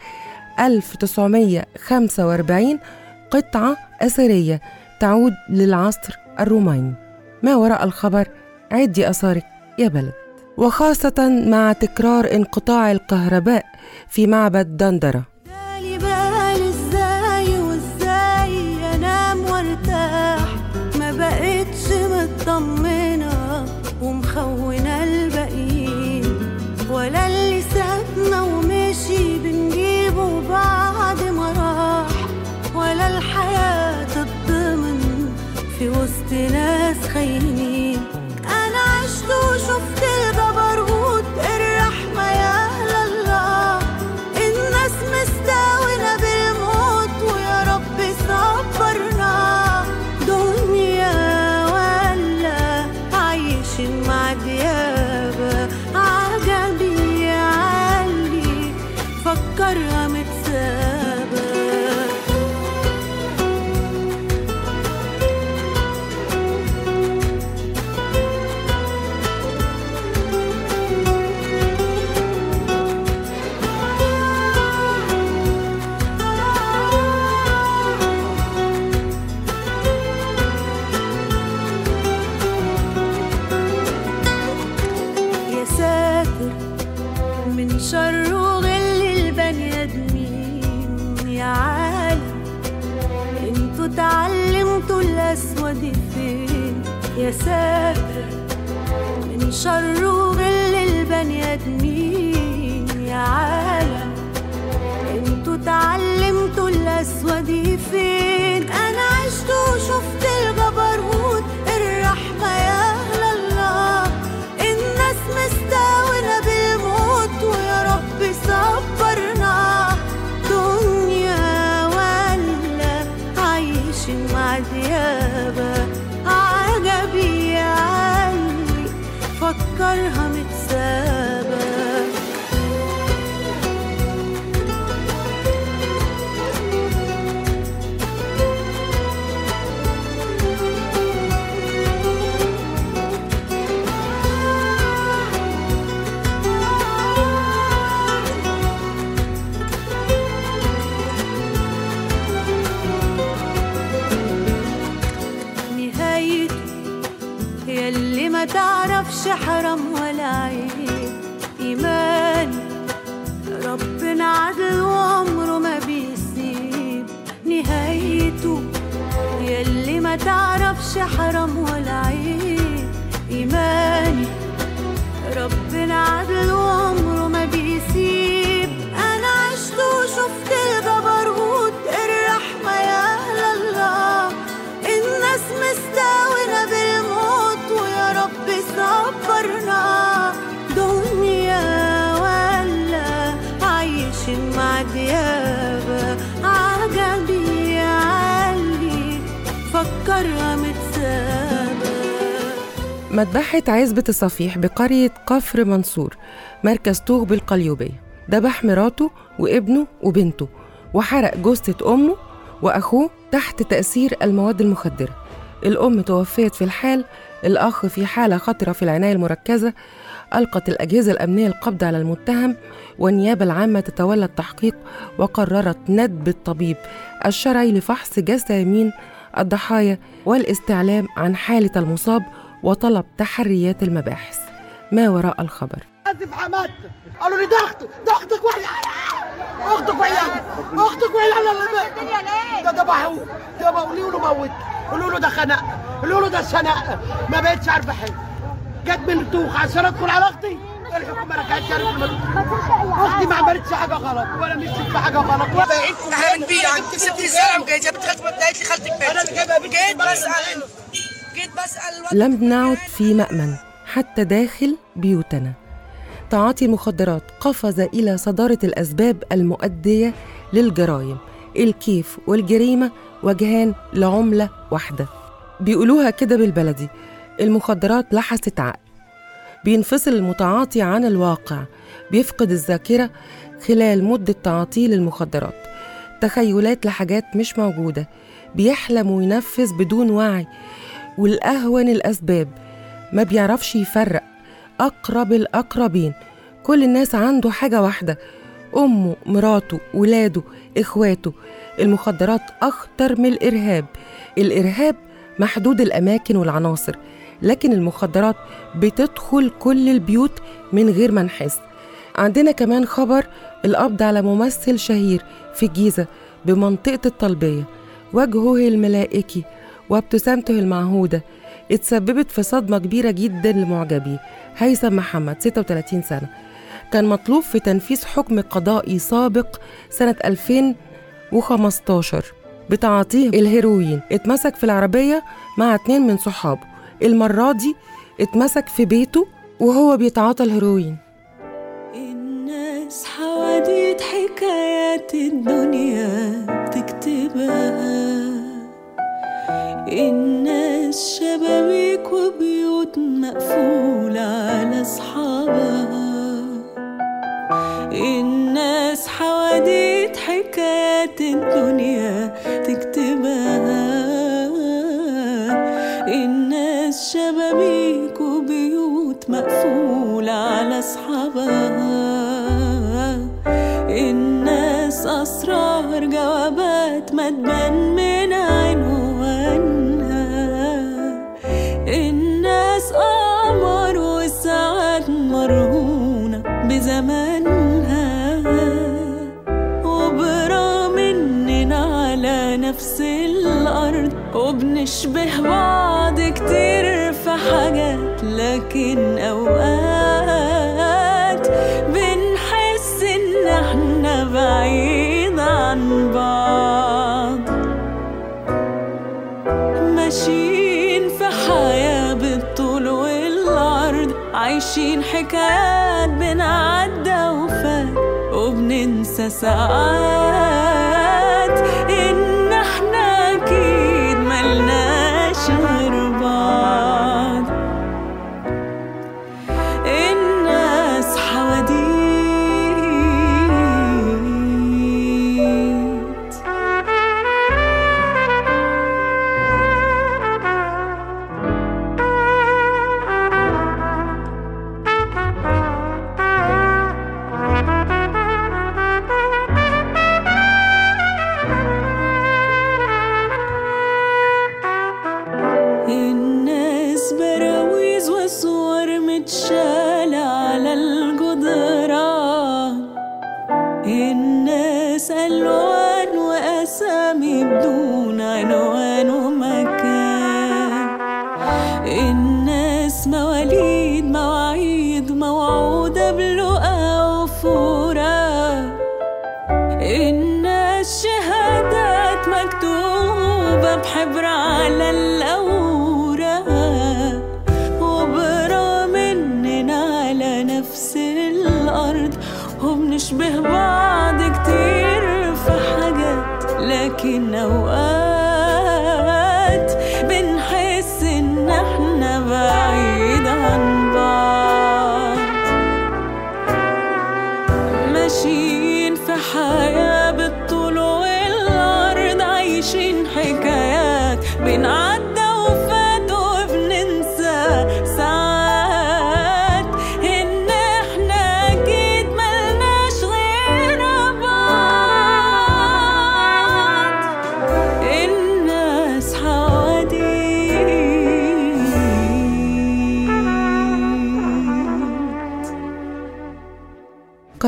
1945 قطعة أثرية تعود للعصر الروماني ما وراء الخبر عدي أثارك يا بلد وخاصة مع تكرار انقطاع الكهرباء في معبد دندرة بالي بالي ازاي وازاي انام وارتاح ما بقتش مطمنة ومخونة الباقيين ولا اللي سابنا ومشي بنجيبه بعد ما راح ولا الحياة تتضمن في وسط ناس خاينين انا عشت وشفت الجبروت الرحمة يا الله الناس مستاونة بالموت ويا رب صبرنا دنيا ولا عايشين مع ديابة عجبي علي فكرها متسابة يا ساتر من شر وغل البني ادمين يا عالم انتوا اتعلمتوا الاسود فين يا ساتر من شر وغل البني ادمين يا عالم انتوا اتعلمتوا الاسود فين انا عشت وشفت الجبروت الرحمه يا اهل الله الناس مستاونة بالموت ويا رب صبرنا دنيا ولا عايشين مع ديابة عجبي علي فكرها متسابة نهايته ياللي ما تعرفش حرام ولا عيب إيماني ربنا عدل وعمره ما بيسيب نهايته ياللي ما تعرفش حرام ولا عيب إيماني ربنا عدل وعمره ما بيسيب أنا عشت وشفت الجبروت الرحمة يا أهل الله الناس مستاونة بالموت ويا رب صبرنا دنيا ولا عايشين مع ديابة عجبي علي فكرها متسابة مذبحة عزبة الصفيح بقرية كفر منصور مركز طوغ بالقليوبية ذبح مراته وابنه وبنته وحرق جثة أمه وأخوه تحت تأثير المواد المخدرة الأم توفيت في الحال الأخ في حالة خطرة في العناية المركزة ألقت الأجهزة الأمنية القبض على المتهم والنيابة العامة تتولى التحقيق وقررت ندب الطبيب الشرعي لفحص جسامين الضحايا والاستعلام عن حالة المصاب وطلب تحريات المباحث ما وراء الخبر اسف حماتك قالوا لي ده اختك ده اختك وعيالها اختك وعيالها اختك وعيالها ده ذبحوه ده قولوا له موت قولوا له ده خنق قولوا له ده شنق ما بقتش عارفه حاجه جت من التوخ عشان ادخل على اختي الحكومه رجعت اختي ما عملتش حاجه غلط ولا مشيت في حاجه غلط ولا احنا بنبيع عندي ست سنه وجايه جابت خدمه قالت لي خالتك بنت انا اللي جايبها جيت بسال جيت بسال لم نعد في مأمن حتى داخل بيوتنا تعاطي المخدرات قفز إلى صدارة الأسباب المؤدية للجرائم الكيف والجريمة وجهان لعملة واحدة بيقولوها كده بالبلدي المخدرات لحست عقل بينفصل المتعاطي عن الواقع بيفقد الذاكرة خلال مدة تعاطيه للمخدرات تخيلات لحاجات مش موجودة بيحلم وينفذ بدون وعي والأهون الأسباب ما بيعرفش يفرق أقرب الأقربين كل الناس عنده حاجة واحدة أمه مراته ولاده إخواته المخدرات أخطر من الإرهاب الإرهاب محدود الأماكن والعناصر لكن المخدرات بتدخل كل البيوت من غير ما نحس عندنا كمان خبر القبض على ممثل شهير في الجيزة بمنطقة الطلبية وجهه الملائكي وابتسامته المعهودة اتسببت في صدمة كبيرة جدا لمعجبيه هيثم محمد 36 سنة كان مطلوب في تنفيذ حكم قضائي سابق سنة 2015 بتعاطيه الهيروين اتمسك في العربية مع اتنين من صحابه المرة دي اتمسك في بيته وهو بيتعاطى الهيروين الناس حواديت حكايات الدنيا بتكتبها الناس شبابيك وبيوت مقفولة على أصحابها الناس حواديت حكايات الدنيا تكتبها الناس شبابيك وبيوت مقفولة على أصحابها الناس أسرار جوابات ما تبان من عنوانها الناس قمر والساعات مرهونة بزمانها وبرغم إننا على نفس الأرض وبنشبه بعض كتير في حاجات لكن أوقات بنحس إن احنا بعيد عن بعض ماشيين في حياة بالطول والعرض عايشين حكايات بنعدى وفات وبننسى ساعات إن احنا أكيد ملناش غير بعض الناس حواديت الناس براويز وصور متشالة على الجدران الناس ألوان وأسامي بدون عنوان ومكان الناس مواليد مواعيد موعودة بلقا وفورة الناس شهادات مكتوبة بحبر على الأوراق وبرغم إننا على نفس الأرض وبنشبه بعض كتير في حاجات لكن أوقات بنحس إن احنا بعيد عن بعض ماشيين في حياة بالطول والعرض عايشين حكايات بنعدى وفات وبننسى ساعات إن إحنا أكيد ملناش غير بعض الناس حواديت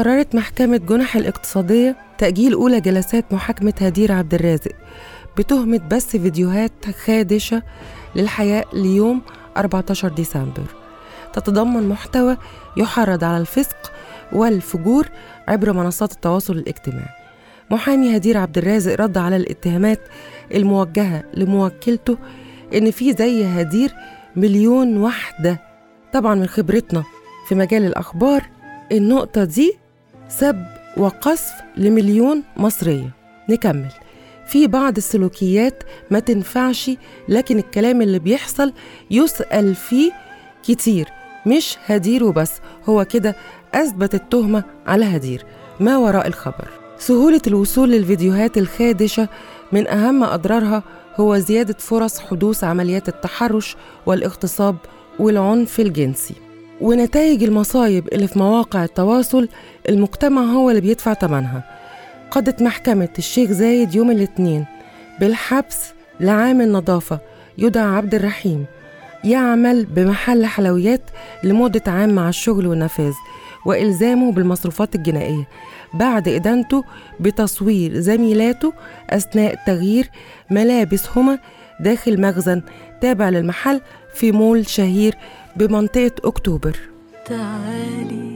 قررت محكمة جنح الاقتصادية تأجيل أولى جلسات محاكمة هدير عبد الرازق بتهمة بث فيديوهات خادشة للحياة ليوم 14 ديسمبر تتضمن محتوى يحرض على الفسق والفجور عبر منصات التواصل الاجتماعي محامي هدير عبد الرازق رد على الاتهامات الموجهة لموكلته إن في زي هدير مليون واحدة طبعا من خبرتنا في مجال الأخبار النقطة دي سب وقذف لمليون مصرية نكمل في بعض السلوكيات ما تنفعش لكن الكلام اللي بيحصل يسأل فيه كتير مش هدير وبس هو كده أثبت التهمة على هدير ما وراء الخبر سهولة الوصول للفيديوهات الخادشة من أهم أضرارها هو زيادة فرص حدوث عمليات التحرش والاغتصاب والعنف الجنسي ونتائج المصايب اللي في مواقع التواصل المجتمع هو اللي بيدفع ثمنها قضت محكمة الشيخ زايد يوم الاثنين بالحبس لعامل نظافة يدعى عبد الرحيم يعمل بمحل حلويات لمدة عام مع الشغل والنفاذ وإلزامه بالمصروفات الجنائية بعد إدانته بتصوير زميلاته أثناء تغيير ملابسهما داخل مخزن تابع للمحل في مول شهير بمنطقة أكتوبر تعالي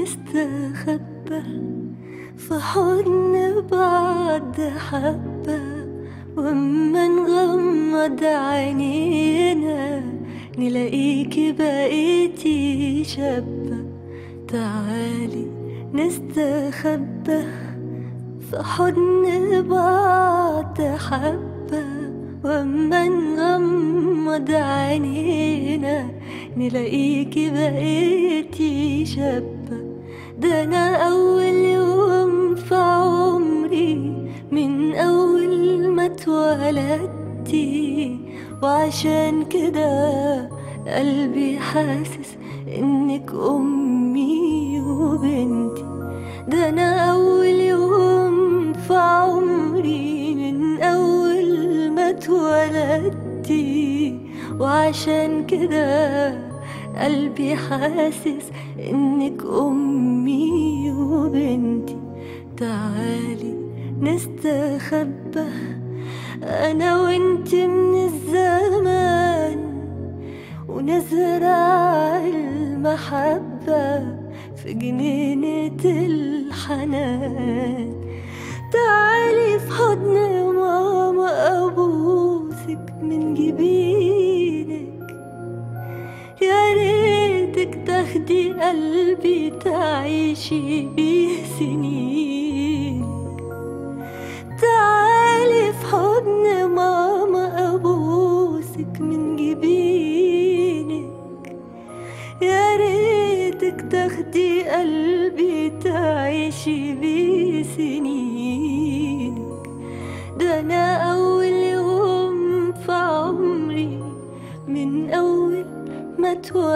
نستخبى في حضن بعض حبة وأما نغمض عينينا نلاقيكي بقيتي شابة تعالي نستخبى في حضن بعض حبة وأما نغمض عينينا نلاقيكي بقيتي شابة ده أنا أول يوم في عمري من أول ما اتولدتي وعشان كده قلبي حاسس إنك أمي وبنتي ده أنا أول يوم في عمري من أول ما اتولدتي وعشان كده قلبي حاسس إنك أمي وبنتي تعالي نستخبى أنا وإنت من الزمان ونزرع المحبة في جنينة الحنان تعالي في حضن ماما أبوسك من جبينك يا ريتك تاخدي قلبي تعيشي بيه سنين تعالي في حضن ماما أبوسك من جبينك يا ريتك تاخدي قلبي تعيشي بيه سنينك ده أنا أول يوم في عمري من أول ما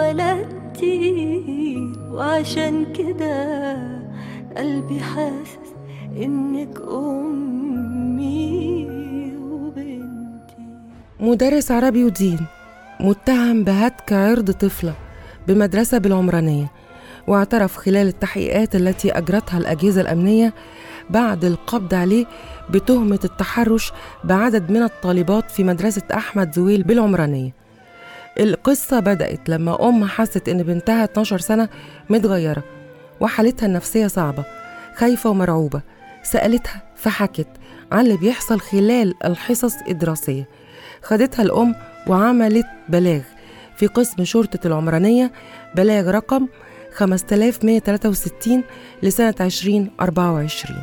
اتولدتي وعشان كده قلبي حاسس إنك أمي مدرس عربي ودين متهم بهتك عرض طفلة بمدرسة بالعمرانية واعترف خلال التحقيقات التي أجرتها الأجهزة الأمنية بعد القبض عليه بتهمة التحرش بعدد من الطالبات في مدرسة أحمد زويل بالعمرانية القصة بدأت لما أم حست إن بنتها 12 سنة متغيرة وحالتها النفسية صعبة خايفة ومرعوبة سألتها فحكت عن اللي بيحصل خلال الحصص الدراسية خدتها الأم وعملت بلاغ في قسم شرطة العمرانية بلاغ رقم 5163 لسنة 2024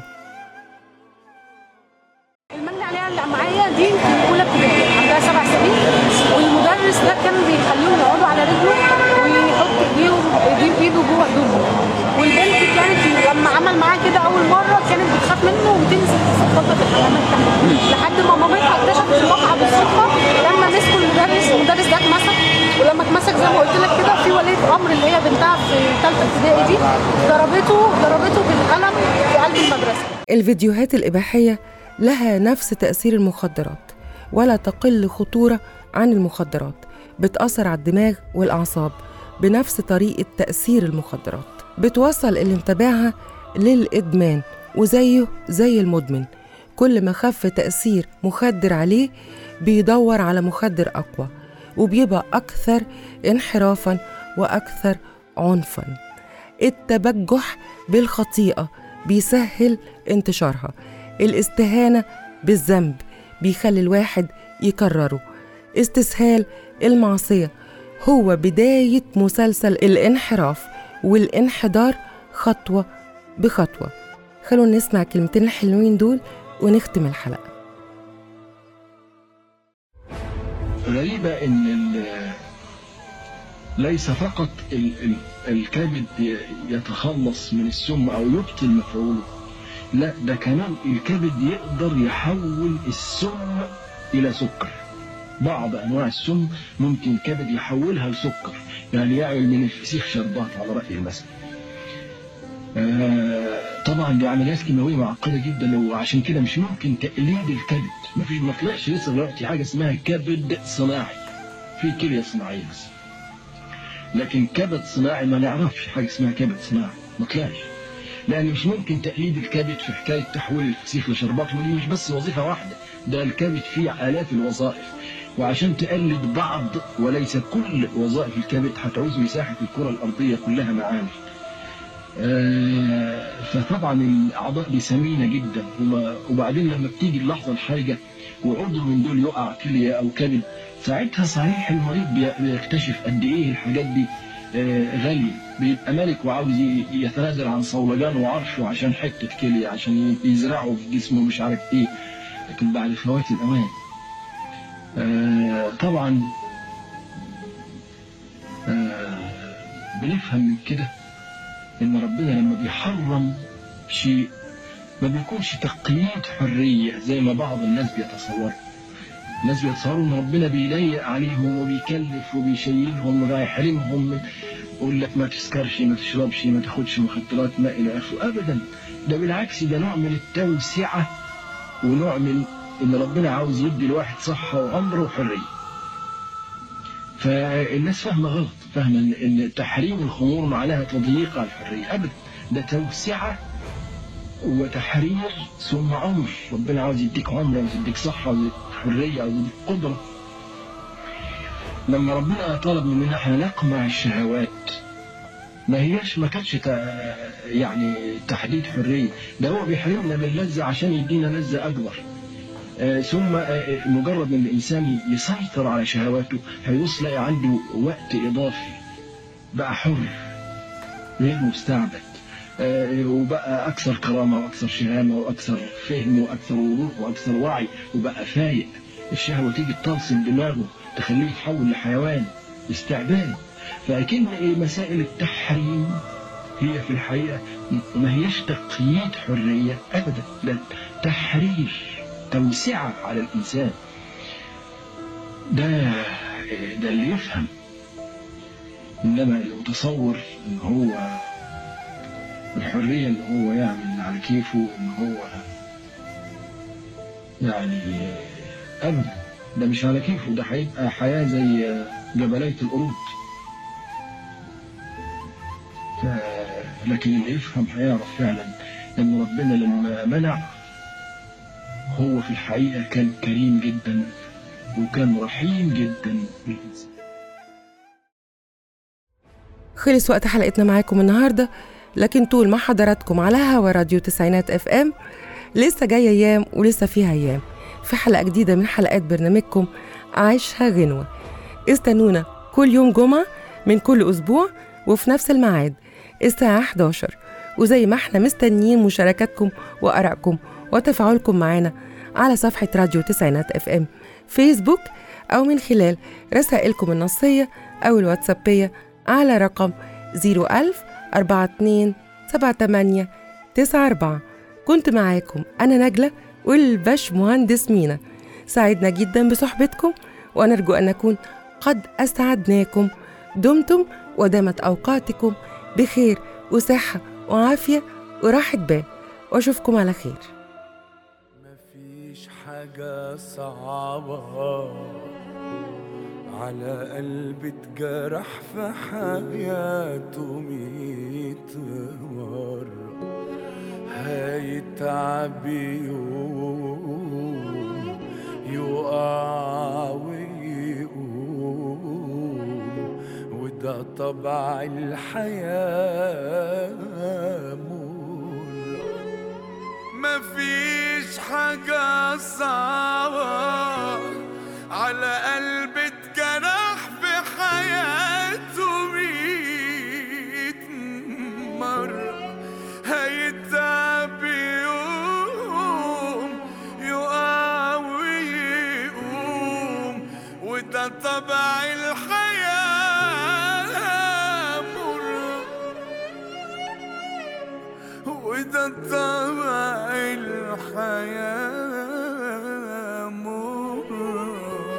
المجني عليها اللي معايا دي في اولى ابتدائي عندها سبع سنين والمدرس ده كان بيخليهم يقعدوا على رجله ويحط ايديهم يجيب ايده جوه هدومه والبنت كانت لما عمل معاها كده اول مره كانت بتخاف منه وتنزل تستخبى في الحمامات تحت لحد ما مامتها اكتشفت الواقعه بالصدفه لما مسكوا المدرس المدرس ده اتمسك ولما اتمسك زي ما قلت لك كده في وليه امر اللي هي بنتها في ثالثه ابتدائي دي ضربته ضربته بالقلم في قلب المدرسه الفيديوهات الإباحية لها نفس تأثير المخدرات ولا تقل خطورة عن المخدرات بتأثر على الدماغ والأعصاب بنفس طريقة تأثير المخدرات بتوصل اللي متابعها للإدمان وزيه زي المدمن كل ما خف تأثير مخدر عليه بيدور على مخدر أقوى وبيبقى أكثر انحرافا وأكثر عنفا التبجح بالخطيئة بيسهل انتشارها الاستهانة بالذنب بيخلي الواحد يكرره استسهال المعصية هو بداية مسلسل الانحراف والانحدار خطوة بخطوة خلونا نسمع كلمتين الحلوين دول ونختم الحلقة غريبة إن ال- ليس فقط ال- ال- الكبد ي- يتخلص من السم أو يبطل مفعوله لا ده كمان الكبد يقدر يحول السم إلى سكر بعض أنواع السم ممكن الكبد يحولها لسكر يعني يعمل من الفسيخ شربات على رأي المثل آه، طبعا دي عمليات كيماويه معقده جدا وعشان كده مش ممكن تقليد الكبد ما فيش ما طلعش لسه دلوقتي حاجه اسمها كبد صناعي في كليه صناعيه بس لكن كبد صناعي ما نعرفش حاجه اسمها كبد صناعي ما طلعش لان مش ممكن تقليد الكبد في حكايه تحويل الفسيخ لشربات ودي مش بس وظيفه واحده ده الكبد فيه الاف الوظائف وعشان تقلد بعض وليس كل وظائف الكبد هتعوز مساحه الكره الارضيه كلها معانا آه، فطبعا الاعضاء دي ثمينه جدا وما- وبعدين لما بتيجي اللحظه الحرجه وعضو من دول يقع كليه او كبد ساعتها صحيح المريض بي- بيكتشف قد ايه الحاجات دي آه، غاليه بيبقى ملك وعاوز ي- يتنازل عن صولجان وعرشه عشان حته كليه عشان ي- يزرعه في جسمه مش عارف ايه لكن بعد فوات الاوان آه، طبعا آه، بنفهم من كده ان ربنا لما بيحرم شيء ما بيكونش تقييد حريه زي ما بعض الناس بيتصوروا الناس بيتصوروا ان ربنا بيضيق عليهم وبيكلف وبيشيلهم ويحرمهم من يقول لك ما تسكرش ما تشربش ما تاخدش مخدرات ما الى اخره ابدا ده بالعكس ده نوع من التوسعه ونوع من ان ربنا عاوز يدي الواحد صحه وعمر وحريه فالناس فاهمه غلط فاهمه ان إن تحريم الخمور معناها تضييق على الحريه ابدا ده توسعه وتحرير ثم عمر ربنا عاوز يديك عمر عاوز يديك صحه عاوز يديك حريه عاوز يديك قدره لما ربنا طلب مننا احنا نقمع الشهوات ما هياش ما كانتش تع- يعني تحديد حريه ده هو بيحرمنا من اللذه عشان يدينا لذه اكبر آه، ثم آه، مجرد ان الانسان يسيطر على شهواته هيوصل يلاقي عنده وقت اضافي بقى حر غير مستعبد آه، وبقى اكثر كرامه واكثر شهامه واكثر فهم واكثر وضوح واكثر وعي وبقى فايق الشهوه تيجي تلصم دماغه تخليه يتحول لحيوان استعباد فاكن ايه مسائل التحريم هي في الحقيقه ما هيش تقييد حريه ابدا لا تحرير توسعه على الانسان ده ده اللي يفهم انما المتصور ان هو الحريه ان هو يعمل على كيفه ان هو يعني ابدا ده مش على كيفه ده هيبقى حياه زي جبليه القرود ف- لكن اللي يفهم هيعرف فعلا ان ربنا لما منع هو في الحقيقه كان كريم جدا وكان رحيم جدا بالانسان خلص وقت حلقتنا معاكم النهارده لكن طول ما حضراتكم على هوا راديو تسعينات اف ام لسه جايه ايام ولسه فيها ايام في حلقه جديده من حلقات برنامجكم عايشها غنوه استنونا كل يوم جمعه من كل اسبوع وفي نفس الميعاد الساعه 11 وزي ما احنا مستنيين مشاركاتكم وارائكم وتفاعلكم معانا على صفحه راديو تسعينات اف ام فيسبوك او من خلال رسائلكم النصيه او الواتسابيه على رقم 01000 42 78 94 كنت معاكم أنا نجلة والباش مهندس مينا سعدنا جدا بصحبتكم ونرجو أن نكون قد أسعدناكم دمتم ودامت أوقاتكم بخير وصحة وعافية وراحة بال وأشوفكم على خير مفيش حاجة صعبة على قلب اتجرح في حياته ميت مرة هيتعب يوم يقع ويقوم وده طبع الحياة مر مفيش حاجة صعبة على قلب اتجرح في حياته ميت مرة هيتعب يوم يقع ويقوم وده طبع الحياة مرة وده طبع الحياة مرة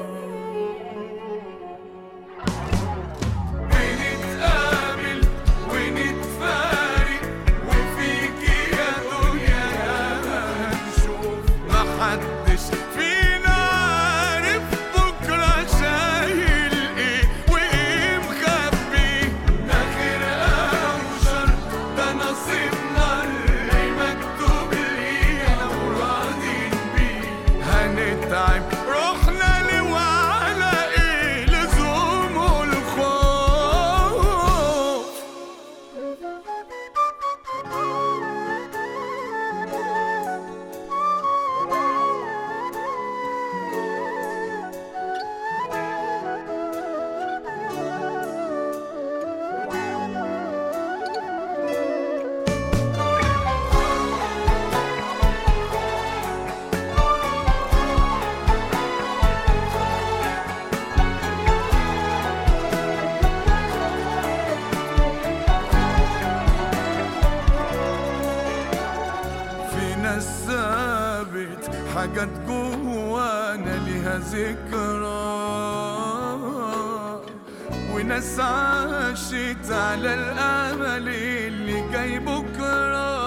بنتقابل ونتفارق وفيك يا دنيا هنشوف محدش فينا عارف بكرة شايل ايه وايه مخبي ده خير او شر ده نصيبنا اللي مكتوب لينا وراضين بيه هنتعب روحنا ليه وعلى ايه لزوم الخوف في ناس ثابت حاجات جوانا ليها ذكرى وناس عاشت على الامل اللي جاي بكره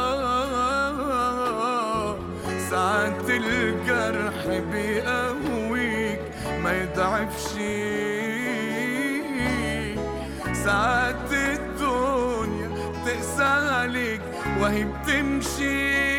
ساعات الجرح بيقويك ما يضعفش ساعات الدنيا تقسى عليك وهي بتمشي